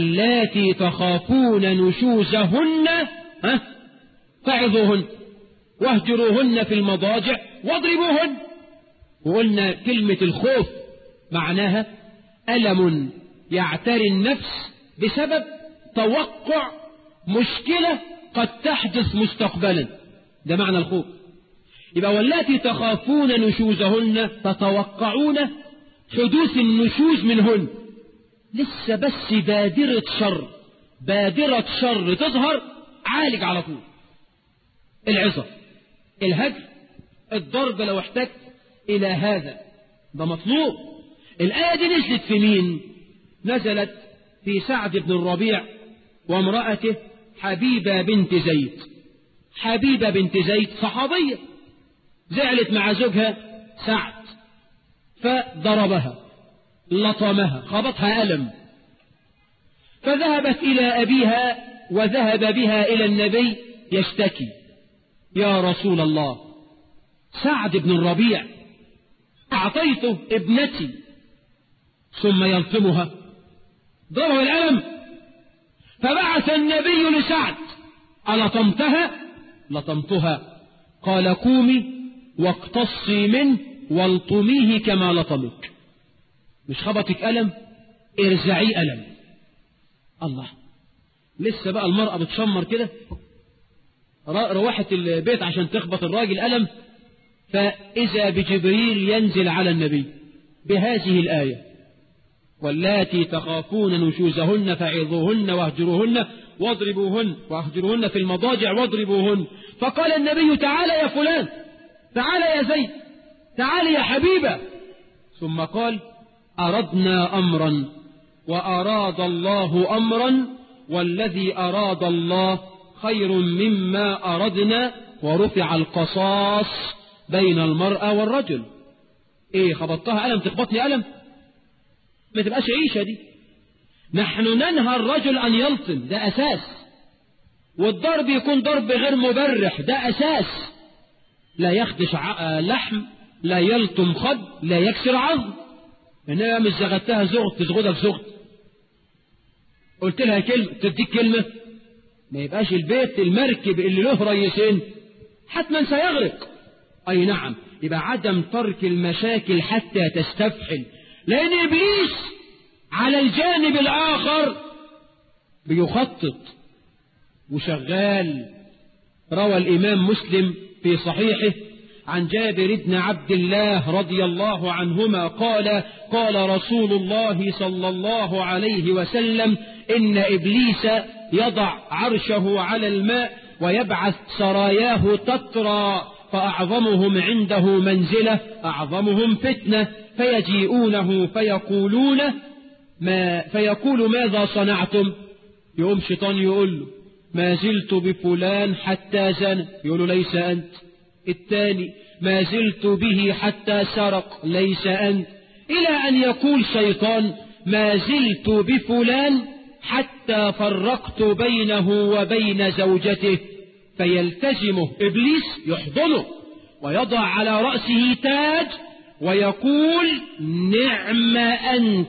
واللاتي تخافون نشوزهن ها فعظوهن واهجروهن في المضاجع واضربوهن وقلنا كلمة الخوف معناها ألم يعتري النفس بسبب توقع مشكلة قد تحدث مستقبلا ده معنى الخوف يبقى واللاتي تخافون نشوزهن تتوقعون حدوث النشوز منهن لسه بس بادرة شر بادرة شر تظهر عالج على طول العظة الهجر الضرب لو احتجت إلى هذا ده مطلوب الآية دي نزلت في مين نزلت في سعد بن الربيع وامرأته حبيبة بنت زيد حبيبة بنت زيد صحابية زعلت مع زوجها سعد فضربها لطمها خبطها ألم فذهبت إلى أبيها وذهب بها إلى النبي يشتكي يا رسول الله سعد بن الربيع أعطيته ابنتي ثم يلطمها ضرب الألم فبعث النبي لسعد ألطمتها لطمتها قال قومي واقتصي منه والطميه كما لطمك مش خبطك ألم ارزعي ألم الله لسه بقى المرأة بتشمر كده روحت البيت عشان تخبط الراجل ألم فإذا بجبريل ينزل على النبي بهذه الآية واللاتي تخافون نشوزهن فعظوهن واهجروهن واضربوهن واهجروهن في المضاجع واضربوهن فقال النبي تعالى يا فلان تعالى يا زيد تعالى يا حبيبة ثم قال أردنا أمرا وأراد الله أمرا والذي أراد الله خير مما أردنا ورفع القصاص بين المرأة والرجل ايه خبطتها ألم تخبطني ألم ما تبقاش عيشة دي نحن ننهى الرجل أن يلطم ده أساس والضرب يكون ضرب غير مبرح ده أساس لا يخدش لحم لا يلطم خد لا يكسر عظم انها مش زغدتها زغد تزغدك زغد قلت لها كلمة تديك كلمة ما يبقاش البيت المركب اللي له ريسين حتما سيغرق أي نعم يبقى عدم ترك المشاكل حتى تستفحل لأن إبليس على الجانب الآخر بيخطط وشغال روى الإمام مسلم في صحيحه عن جابر بن عبد الله رضي الله عنهما قال قال رسول الله صلى الله عليه وسلم إن إبليس يضع عرشه على الماء ويبعث سراياه تترى فأعظمهم عنده منزلة أعظمهم فتنة فيجيئونه فيقولون ما فيقول ماذا صنعتم يقوم شيطان يقول له ما زلت بفلان حتى زنى يقول له ليس أنت الثاني ما زلت به حتى سرق ليس أنت إلى أن يقول شيطان ما زلت بفلان حتى فرقت بينه وبين زوجته فيلتزمه إبليس يحضنه ويضع على رأسه تاج ويقول نعم أنت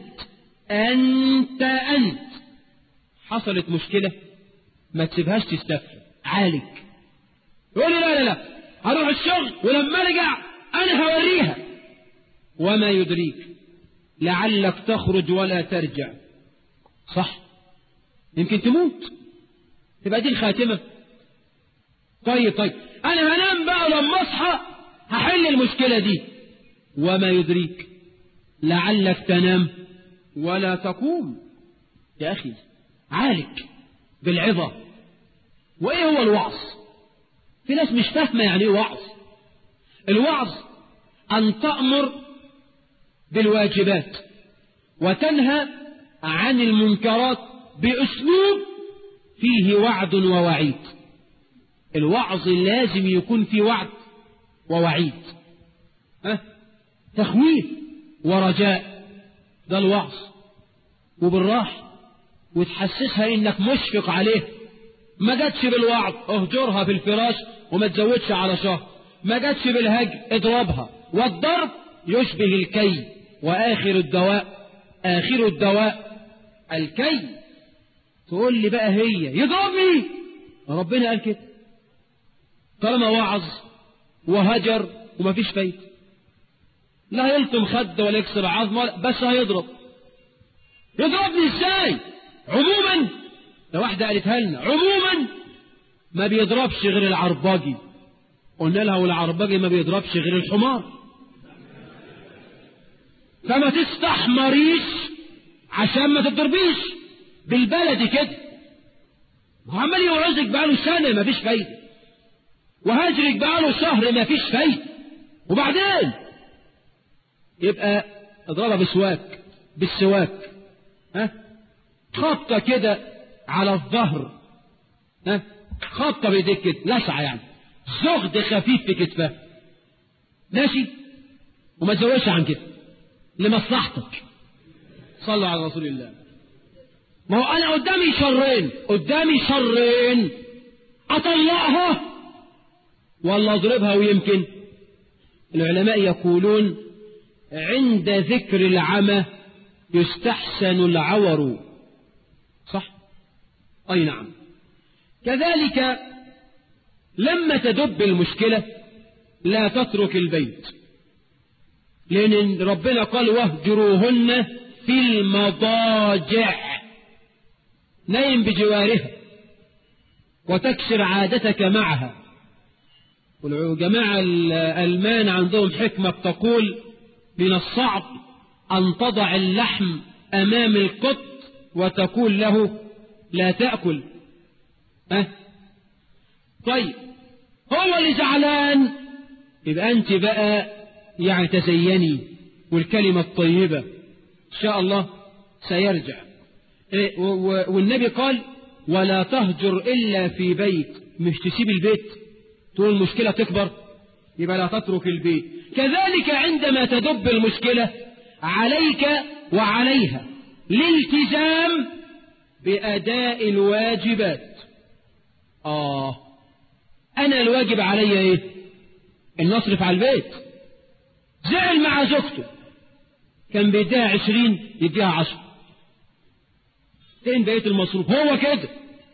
أنت أنت حصلت مشكلة ما تسيبهاش تستفر عالج يقول لي لا لا لا هروح الشغل ولما ارجع انا هوريها وما يدريك لعلك تخرج ولا ترجع صح يمكن تموت تبقى دي الخاتمة طيب طيب انا هنام بقى لما اصحى هحل المشكلة دي وما يدريك لعلك تنام ولا تقوم يا اخي عالج بالعظة وايه هو الوعظ في ناس مش فاهمة يعني ايه وعظ الوعظ أن تأمر بالواجبات وتنهى عن المنكرات بأسلوب فيه وعد ووعيد الوعظ لازم يكون فيه وعد ووعيد أه؟ تخويف ورجاء ده الوعظ وبالراحة وتحسسها انك مشفق عليه ما جاتش بالوعظ اهجرها في الفراش وما تزودش على شهر ما جاتش بالهج اضربها والضرب يشبه الكي واخر الدواء اخر الدواء الكي تقول لي بقى هي يضربني ربنا قال كده طالما وعظ وهجر وما فيش فايدة لا يلطم خد ولا يكسر عظم ولا بس هيضرب يضربني ازاي عموما ده واحدة قالتها لنا عموما ما بيضربش غير العرباجي قلنا لها والعرباجي ما بيضربش غير الحمار فما تستحمريش عشان ما تضربيش بالبلدي كده وعمال يوعظك بقاله سنة ما فيش فايدة وهجرك بقاله شهر ما فيش فايدة وبعدين يبقى اضربها بسواك بالسواك ها خبطة كده على الظهر ها خبطة بايديك كده لسعة يعني زغد خفيف في كتفها ماشي وما تزودش عن كده لمصلحتك صلوا على رسول الله ما هو انا قدامي شرين قدامي شرين اطلقها ولا اضربها ويمكن العلماء يقولون عند ذكر العمى يستحسن العور صح اي نعم كذلك لما تدب المشكلة لا تترك البيت لأن ربنا قال واهجروهن في المضاجع نيم بجوارها وتكسر عادتك معها والجماعة الألمان عندهم حكمة تقول من الصعب أن تضع اللحم أمام القط وتقول له لا تأكل أه؟ طيب هو اللي زعلان يبقى أنت بقى يعني تزيني والكلمة الطيبة إن شاء الله سيرجع إيه والنبي قال ولا تهجر إلا في بيت مش تسيب البيت تقول المشكلة تكبر يبقى لا تترك البيت كذلك عندما تدب المشكلة عليك وعليها الالتزام بأداء الواجبات آه أنا الواجب علي إيه إن أصرف على البيت زعل مع زوجته كان بيديها عشرين يديها عشر فين بقية المصروف هو كده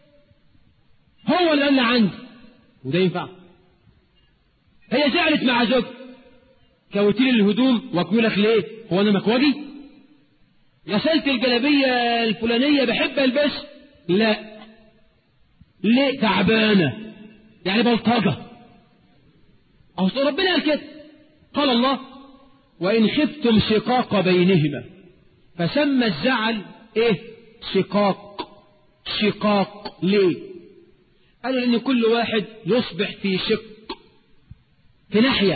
هو اللي قال لي عندي وده ينفع هي زعلت مع زوجته كوتيل الهدوم واكوي ليه هو انا مكواجي غسلت الجلابية الفلانية بحب البس لا ليه تعبانة يعني بلطجة أصل ربنا قال كده قال الله وإن خفتم شقاق بينهما فسمى الزعل إيه شقاق شقاق ليه قالوا لأن كل واحد يصبح في شق في ناحية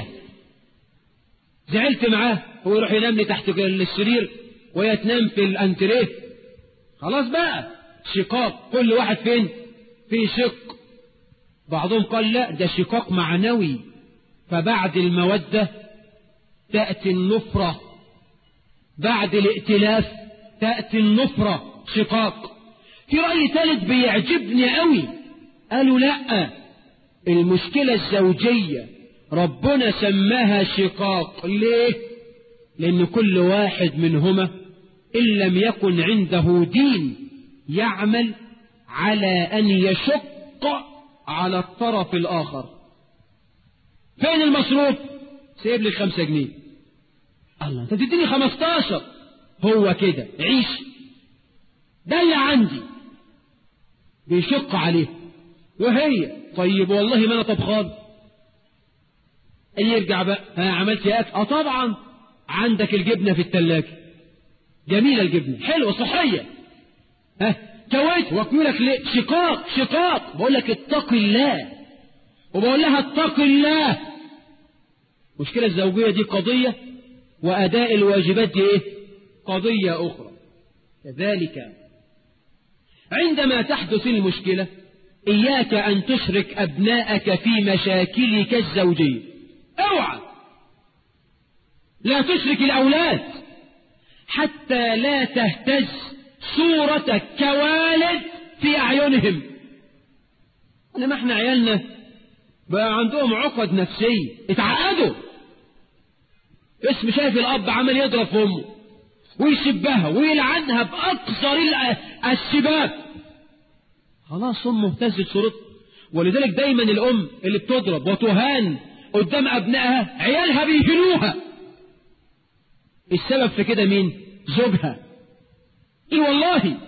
زعلت معاه هو يروح ينام لي تحت السرير وهي تنام في الانتريه خلاص بقى شقاق كل واحد فين في شق بعضهم قال لا ده شقاق معنوي فبعد المودة تأتي النفرة بعد الائتلاف تأتي النفرة شقاق في رأي ثالث بيعجبني قوي قالوا لا المشكلة الزوجية ربنا سماها شقاق ليه لأن كل واحد منهما إن لم يكن عنده دين يعمل على أن يشق على الطرف الآخر فين المصروف سيب لي خمسة جنيه الله انت تديني خمستاشر هو كده عيش ده اللي عندي بيشق عليه وهي طيب والله ما انا طبخان يرجع بقى ها عملت اكل اه طبعا عندك الجبنه في الثلاجه جميله الجبنه حلوه صحيه ها كويت واكملك ليه شقاق شقاق بقول لك اتق الله وبقول لها اتق الله المشكله الزوجيه دي قضيه واداء الواجبات دي ايه قضيه اخرى كذلك عندما تحدث المشكله اياك ان تشرك ابناءك في مشاكلك الزوجيه اوعى لا تشرك الأولاد حتى لا تهتز صورتك كوالد في أعينهم لما احنا عيالنا بقى عندهم عقد نفسية اتعقدوا اسم شايف الأب عمال يضرب في أمه ويسبها ويلعنها بأقصر السباب خلاص أمه اهتزت صورته ولذلك دايما الأم اللي بتضرب وتهان قدام أبنائها عيالها بيهنوها السبب في كده مين زوجها إيه والله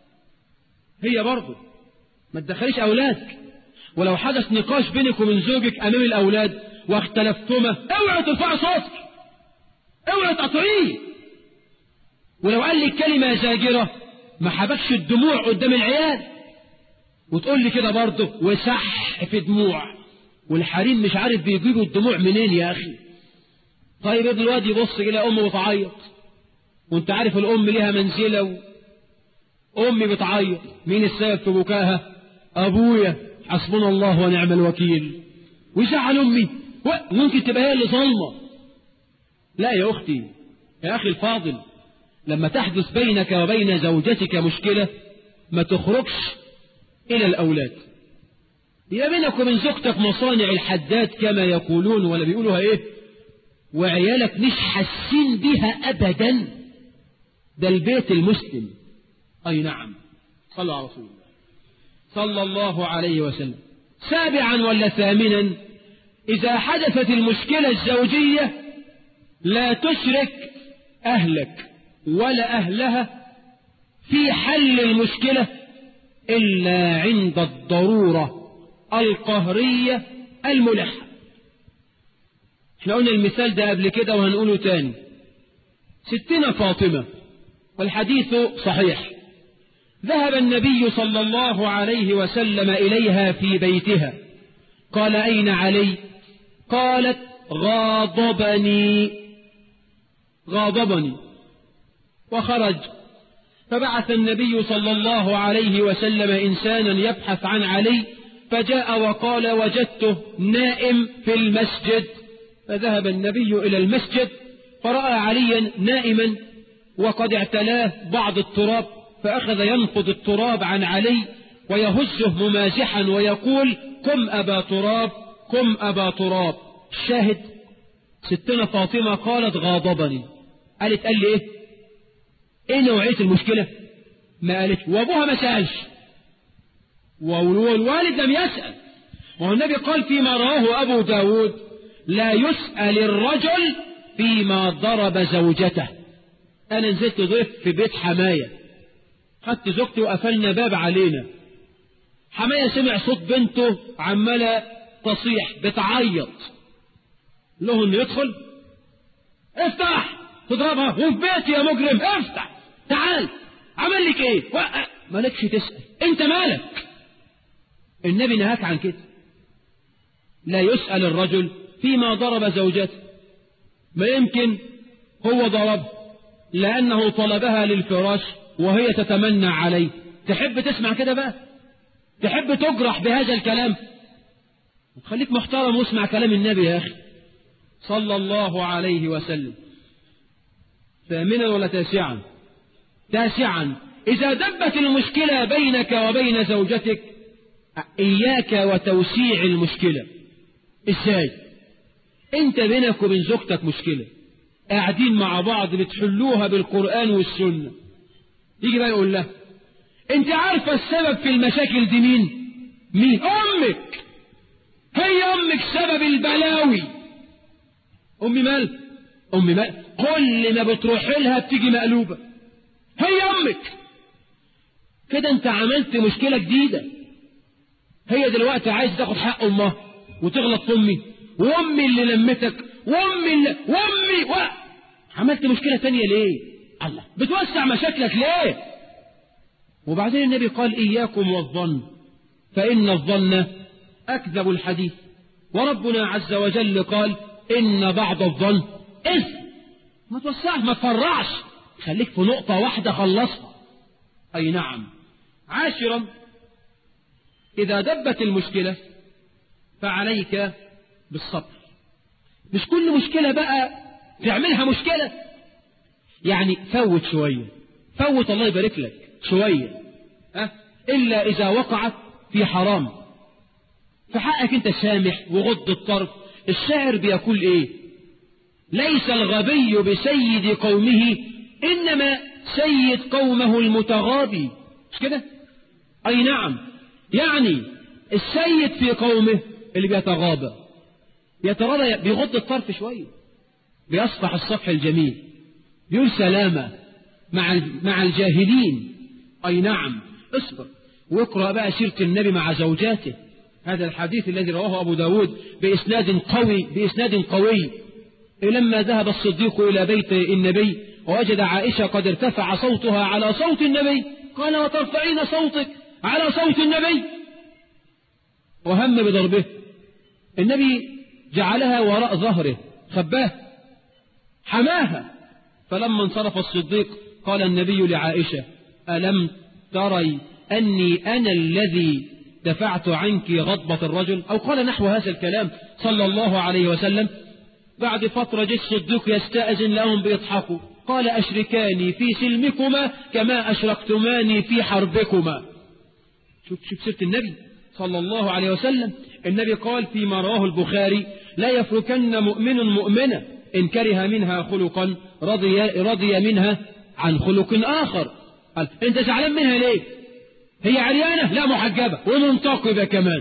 هي برضه ما تدخليش أولادك ولو حدث نقاش بينك وبين زوجك أمام الأولاد واختلفتما اوعى ترفع صوتك اوعى تقطعيه ولو قال لي كلمة زاجرة ما حبكش الدموع قدام العيال وتقول لي كده برضه وسح في دموع والحريم مش عارف بيجيبوا الدموع منين يا أخي طيب ابن الواد يبص إلى أمه بتعيط وانت عارف الأم ليها منزلة و... أمي بتعيط مين السبب في بكاها أبويا حسبنا الله ونعم الوكيل ويزعل أمي ممكن تبقى هي اللي ظلمة لا يا أختي يا أخي الفاضل لما تحدث بينك وبين زوجتك مشكلة ما تخرجش إلى الأولاد يا بينك وبين زوجتك مصانع الحداد كما يقولون ولا بيقولوها إيه وعيالك مش حاسين بها أبدا ده البيت المسلم أي نعم صلى على رسول الله صلى الله عليه وسلم سابعا ولا ثامنا إذا حدثت المشكلة الزوجية لا تشرك أهلك ولا أهلها في حل المشكلة إلا عند الضرورة القهرية الملحة احنا قلنا المثال ده قبل كده وهنقوله تاني ستنا فاطمة والحديث صحيح ذهب النبي صلى الله عليه وسلم إليها في بيتها قال أين علي قالت غاضبني غاضبني وخرج فبعث النبي صلى الله عليه وسلم إنسانا يبحث عن علي فجاء وقال وجدته نائم في المسجد فذهب النبي إلى المسجد فرأى عليا نائما وقد اعتلاه بعض التراب فأخذ ينفض التراب عن علي ويهزه ممازحا ويقول قم أبا تراب قم أبا تراب الشاهد ستنا فاطمة قالت غاضبني قالت قال لي ايه ايه نوعية المشكلة ما قالت وابوها ما سألش والوالد لم يسأل والنبي قال فيما رواه أبو داود لا يسأل الرجل فيما ضرب زوجته أنا نزلت ضيف في بيت حماية خدت زوجتي وقفلنا باب علينا حماية سمع صوت بنته عمالة تصيح بتعيط له انه يدخل افتح تضربها وفي بيتي يا مجرم افتح تعال عمل لك ايه وقع مالكش تسأل انت مالك النبي نهاك عن كده لا يسأل الرجل فيما ضرب زوجته ما يمكن هو ضرب لأنه طلبها للفراش وهي تتمنى عليه تحب تسمع كده بقى تحب تجرح بهذا الكلام خليك محترم واسمع كلام النبي يا أخي صلى الله عليه وسلم ثامنا ولا تاسعا تاسعا إذا دبت المشكلة بينك وبين زوجتك إياك وتوسيع المشكلة إزاي أنت بينك وبين زوجتك مشكلة قاعدين مع بعض بتحلوها بالقرآن والسنة يجي بقى يقول لها أنت عارفة السبب في المشاكل دي مين مين أمك هي أمك سبب البلاوي أمي مال أمي مال كل ما بتروح لها بتيجي مقلوبة هي أمك كده أنت عملت مشكلة جديدة هي دلوقتي عايز تاخد حق أمها وتغلط في أمي وأمي اللي لمتك وأمي اللي وأمي و... عملت مشكلة تانية ليه الله بتوسع مشاكلك ليه وبعدين النبي قال إياكم والظن فإن الظن أكذب الحديث وربنا عز وجل قال إن بعض الظن إثم ما توسعش ما تفرعش خليك في نقطة واحدة خلصها أي نعم عاشرا إذا دبت المشكلة فعليك بالصبر مش كل مشكلة بقى تعملها مشكلة يعني فوت شوية فوت الله يبارك لك شوية أه؟ إلا إذا وقعت في حرام فحقك أنت سامح وغض الطرف الشاعر بيقول إيه ليس الغبي بسيد قومه إنما سيد قومه المتغابي مش كده أي نعم يعني السيد في قومه اللي بيتغاضى يتغاضى بيغض الطرف شوية بيصفح الصفح الجميل بيقول سلامة مع مع الجاهلين أي نعم اصبر واقرأ بقى سيرة النبي مع زوجاته هذا الحديث الذي رواه أبو داود بإسناد قوي بإسناد قوي لما ذهب الصديق إلى بيت النبي ووجد عائشة قد ارتفع صوتها على صوت النبي قال وترفعين صوتك على صوت النبي وهم بضربه النبي جعلها وراء ظهره خباه حماها فلما انصرف الصديق قال النبي لعائشة ألم تري أني أنا الذي دفعت عنك غضبة الرجل أو قال نحو هذا الكلام صلى الله عليه وسلم بعد فترة جه الصديق يستأذن لهم بيضحكوا قال أشركاني في سلمكما كما أشركتماني في حربكما شوف شوف سيرة النبي صلى الله عليه وسلم النبي قال فيما رواه البخاري لا يفركن مؤمن مؤمنة إن كره منها خلقا رضي, رضي منها عن خلق آخر قال أنت زعلان منها ليه هي عريانة لا محجبة ومنتقبة كمان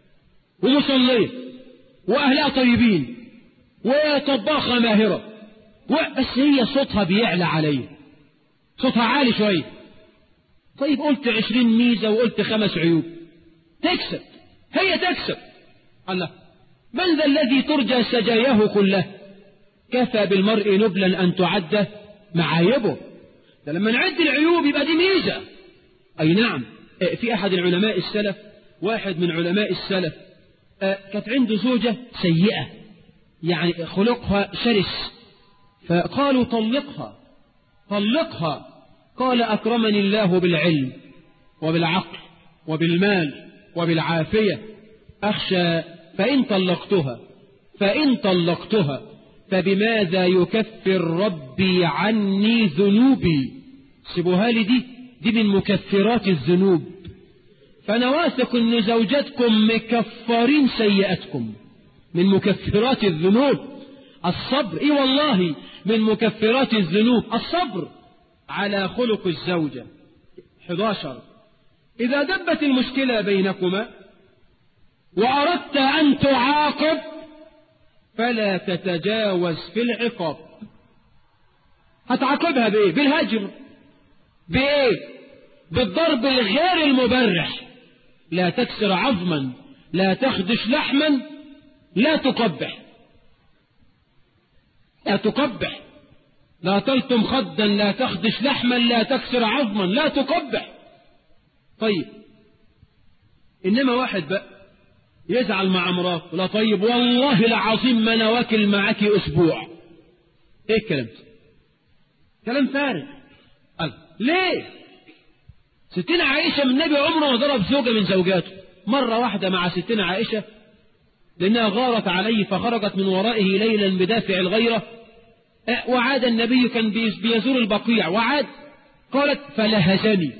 ومصلية وأهلها طيبين وطباخة ماهرة بس هي صوتها بيعلى عليه صوتها عالي شوية طيب قلت عشرين ميزة وقلت خمس عيوب تكسب هي تكسب الله من ذا الذي ترجى سجاياه كله كفى بالمرء نبلا أن تعد معايبه ده لما نعد العيوب يبقى دي ميزة أي نعم في أحد العلماء السلف واحد من علماء السلف كانت عنده زوجة سيئة يعني خلقها شرس فقالوا طلقها طلقها قال أكرمني الله بالعلم وبالعقل وبالمال وبالعافية أخشى فإن طلقتها فإن طلقتها فبماذا يكفر ربي عني ذنوبي سيبوها لي دي دي من مكفرات الذنوب فأنا واثق أن زوجاتكم مكفرين سيئاتكم من مكفرات الذنوب الصبر اي والله من مكفرات الذنوب الصبر على خلق الزوجة 11 إذا دبت المشكلة بينكما وأردت أن تعاقب فلا تتجاوز في العقاب هتعاقبها بإيه بالهجر بإيه بالضرب الغير المبرح لا تكسر عظما لا تخدش لحما لا تقبح لا تقبح لا تلتم خدا لا تخدش لحما لا تكسر عظما لا تقبح طيب إنما واحد بقى يزعل مع مراته لا طيب والله العظيم ما انا واكل معاك اسبوع ايه الكلام ده كلام فارغ قال ليه ستنا عائشة من النبي عمره ما ضرب زوجة من زوجاته مرة واحدة مع ستنا عائشة لأنها غارت عليه فخرجت من ورائه ليلا بدافع الغيرة وعاد النبي كان بيزور البقيع وعاد قالت فلهزني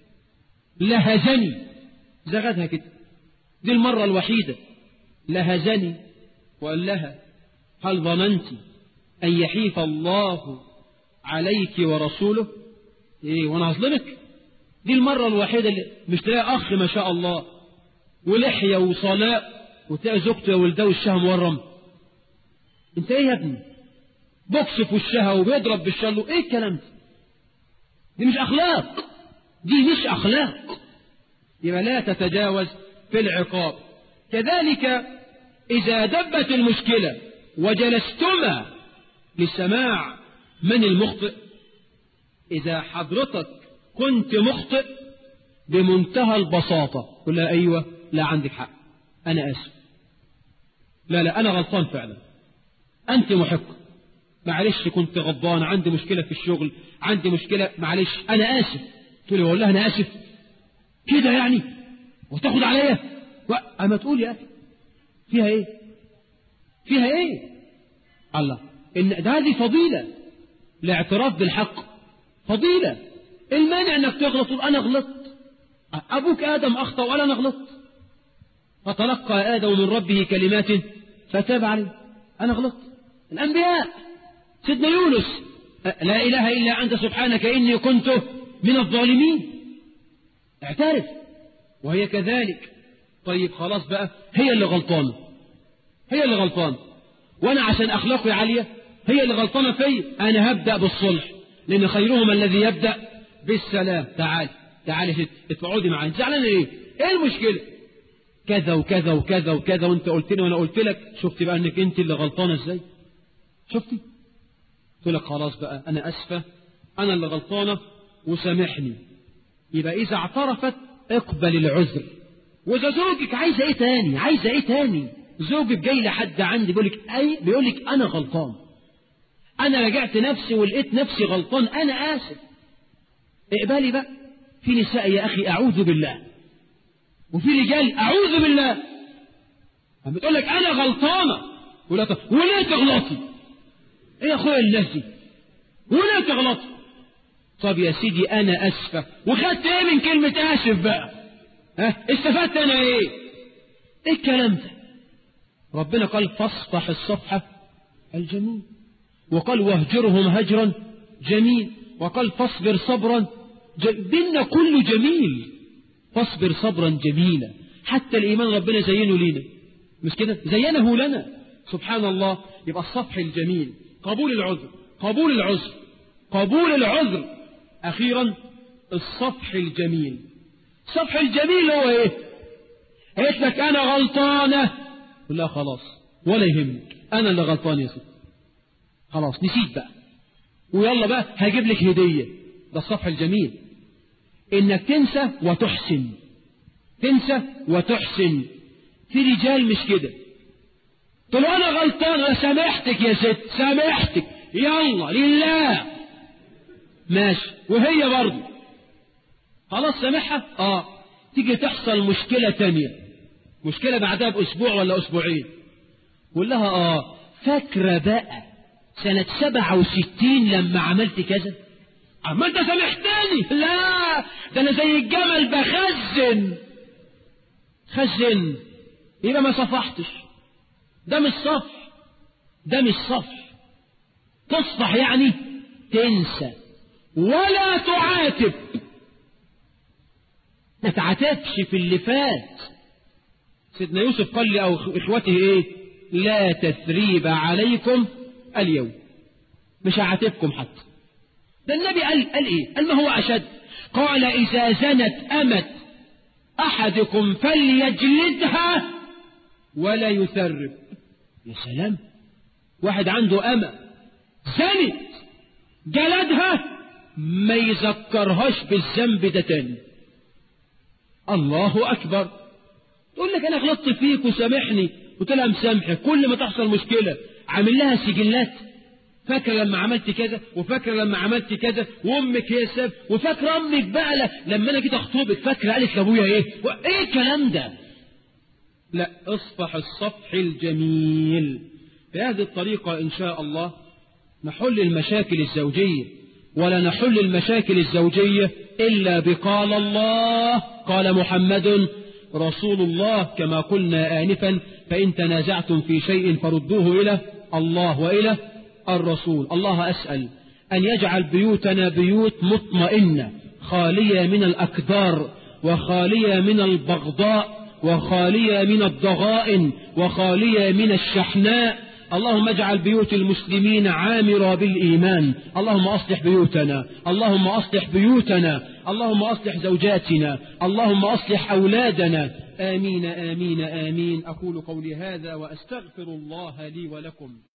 لهزني زغدها كده دي المرة الوحيدة لهزني وقال لها هل ظننت أن يحيف الله عليك ورسوله إيه وأنا هظلمك دي المرة الوحيدة اللي مش تلاقي أخ ما شاء الله ولحية وصلاة وتلاقي زوجته وولده وشها مورم انت ايه يا ابني بوكس في وشها وبيضرب بالشلو ايه الكلام ده دي مش اخلاق دي مش اخلاق يبقى لا تتجاوز في العقاب كذلك إذا دبت المشكلة وجلستما لسماع من المخطئ إذا حضرتك كنت مخطئ بمنتهى البساطة قل لها أيوة لا عندك حق أنا آسف لا لا أنا غلطان فعلا أنت محق معلش كنت غضبان عندي مشكلة في الشغل عندي مشكلة معلش أنا آسف تقول لي والله أنا آسف كده يعني وتاخد عليا أما تقول يا أخي فيها إيه فيها إيه الله إن ده هذه فضيلة الاعتراف بالحق فضيلة المانع أنك تغلط تقول أنا غلطت أبوك آدم أخطأ ولا أنا غلطت فتلقى آدم من ربه كلمات فتاب عليه أنا غلطت الأنبياء سيدنا يونس لا إله إلا أنت سبحانك إني كنت من الظالمين اعترف وهي كذلك طيب خلاص بقى هي اللي غلطانة هي اللي غلطانة وأنا عشان أخلاقي عالية هي اللي غلطانة فيا أنا هبدأ بالصلح لأن خيرهم الذي يبدأ بالسلام تعال تعال يا ست اقعدي معايا انت زعلانة ايه ايه المشكلة كذا وكذا وكذا وكذا وانت قلت لي وانا قلت لك شفت بقى انك انت اللي غلطانة ازاي شفتي قلت لك خلاص بقى انا اسفة انا اللي غلطانة وسامحني يبقى اذا اعترفت اقبل العذر واذا زوجك عايزة ايه تاني عايزة ايه تاني زوجك جاي لحد عندي بيقول لك اي بيقول لك انا غلطان انا رجعت نفسي ولقيت نفسي غلطان انا اسف اقبلي بقى في نساء يا اخي اعوذ بالله وفي رجال اعوذ بالله عم بتقول لك انا غلطانه ولا ت... وليه تغلطي ايه يا اخويا الناس دي وليه تغلطي طب يا سيدي انا اسفه وخدت ايه من كلمه اسف بقى ها استفدت انا ايه ايه الكلام ده ربنا قال فاصفح الصفحه الجميل وقال واهجرهم هجرا جميل وقال فاصبر صبرا ديننا كله جميل فاصبر صبرا جميلا حتى الإيمان ربنا زينه لينا مش كده زينه لنا سبحان الله يبقى الصفح الجميل قبول العذر قبول العذر قبول العذر أخيرا الصفح الجميل الصفح الجميل هو ايه قلت لك أنا غلطانة لا خلاص ولا يهمك أنا اللي غلطان يا ست خلاص نسيت بقى ويلا بقى هجيب لك هدية ده الصفح الجميل انك تنسى وتحسن تنسى وتحسن في رجال مش كده تقول انا غلطان انا سامحتك يا ست سامحتك يلا لله ماشي وهي برضه خلاص سامحها اه تيجي تحصل مشكلة تانية مشكلة بعدها بأسبوع ولا أسبوعين قول لها اه فاكرة بقى سنة سبعة وستين لما عملت كذا أما أنت سامحتني لا ده أنا زي الجمل بخزن خزن يبقى ما صفحتش ده مش صفح ده مش صفح تصفح يعني تنسى ولا تعاتب ما تعاتبش في اللي فات سيدنا يوسف قال لي أو إخوته إيه لا تثريب عليكم اليوم مش هعاتبكم حتى ده النبي قال, قال ايه قال ما هو اشد قال اذا زنت امت احدكم فليجلدها ولا يثرب يا سلام واحد عنده امة زنت جلدها ما يذكرهاش بالذنب ده تاني الله اكبر تقول لك انا غلطت فيك وسامحني قلت لها مسامحك كل ما تحصل مشكله عامل لها سجلات فاكرة لما عملت كذا وفاكرة لما عملت كذا وامك هي السبب وفاكرة امك بقى لا لما انا جيت اخطبك فاكرة قالت لابويا ايه ايه الكلام ده لا اصفح الصفح الجميل بهذه الطريقة ان شاء الله نحل المشاكل الزوجية ولا نحل المشاكل الزوجية إلا بقال الله قال محمد رسول الله كما قلنا آنفا فإن تنازعتم في شيء فردوه إلى الله وإلى الرسول الله أسأل أن يجعل بيوتنا بيوت مطمئنة خالية من الأكدار وخالية من البغضاء وخالية من الضغائن وخالية من الشحناء اللهم اجعل بيوت المسلمين عامرة بالإيمان اللهم أصلح بيوتنا اللهم أصلح بيوتنا اللهم أصلح زوجاتنا اللهم أصلح أولادنا آمين آمين آمين أقول قولي هذا وأستغفر الله لي ولكم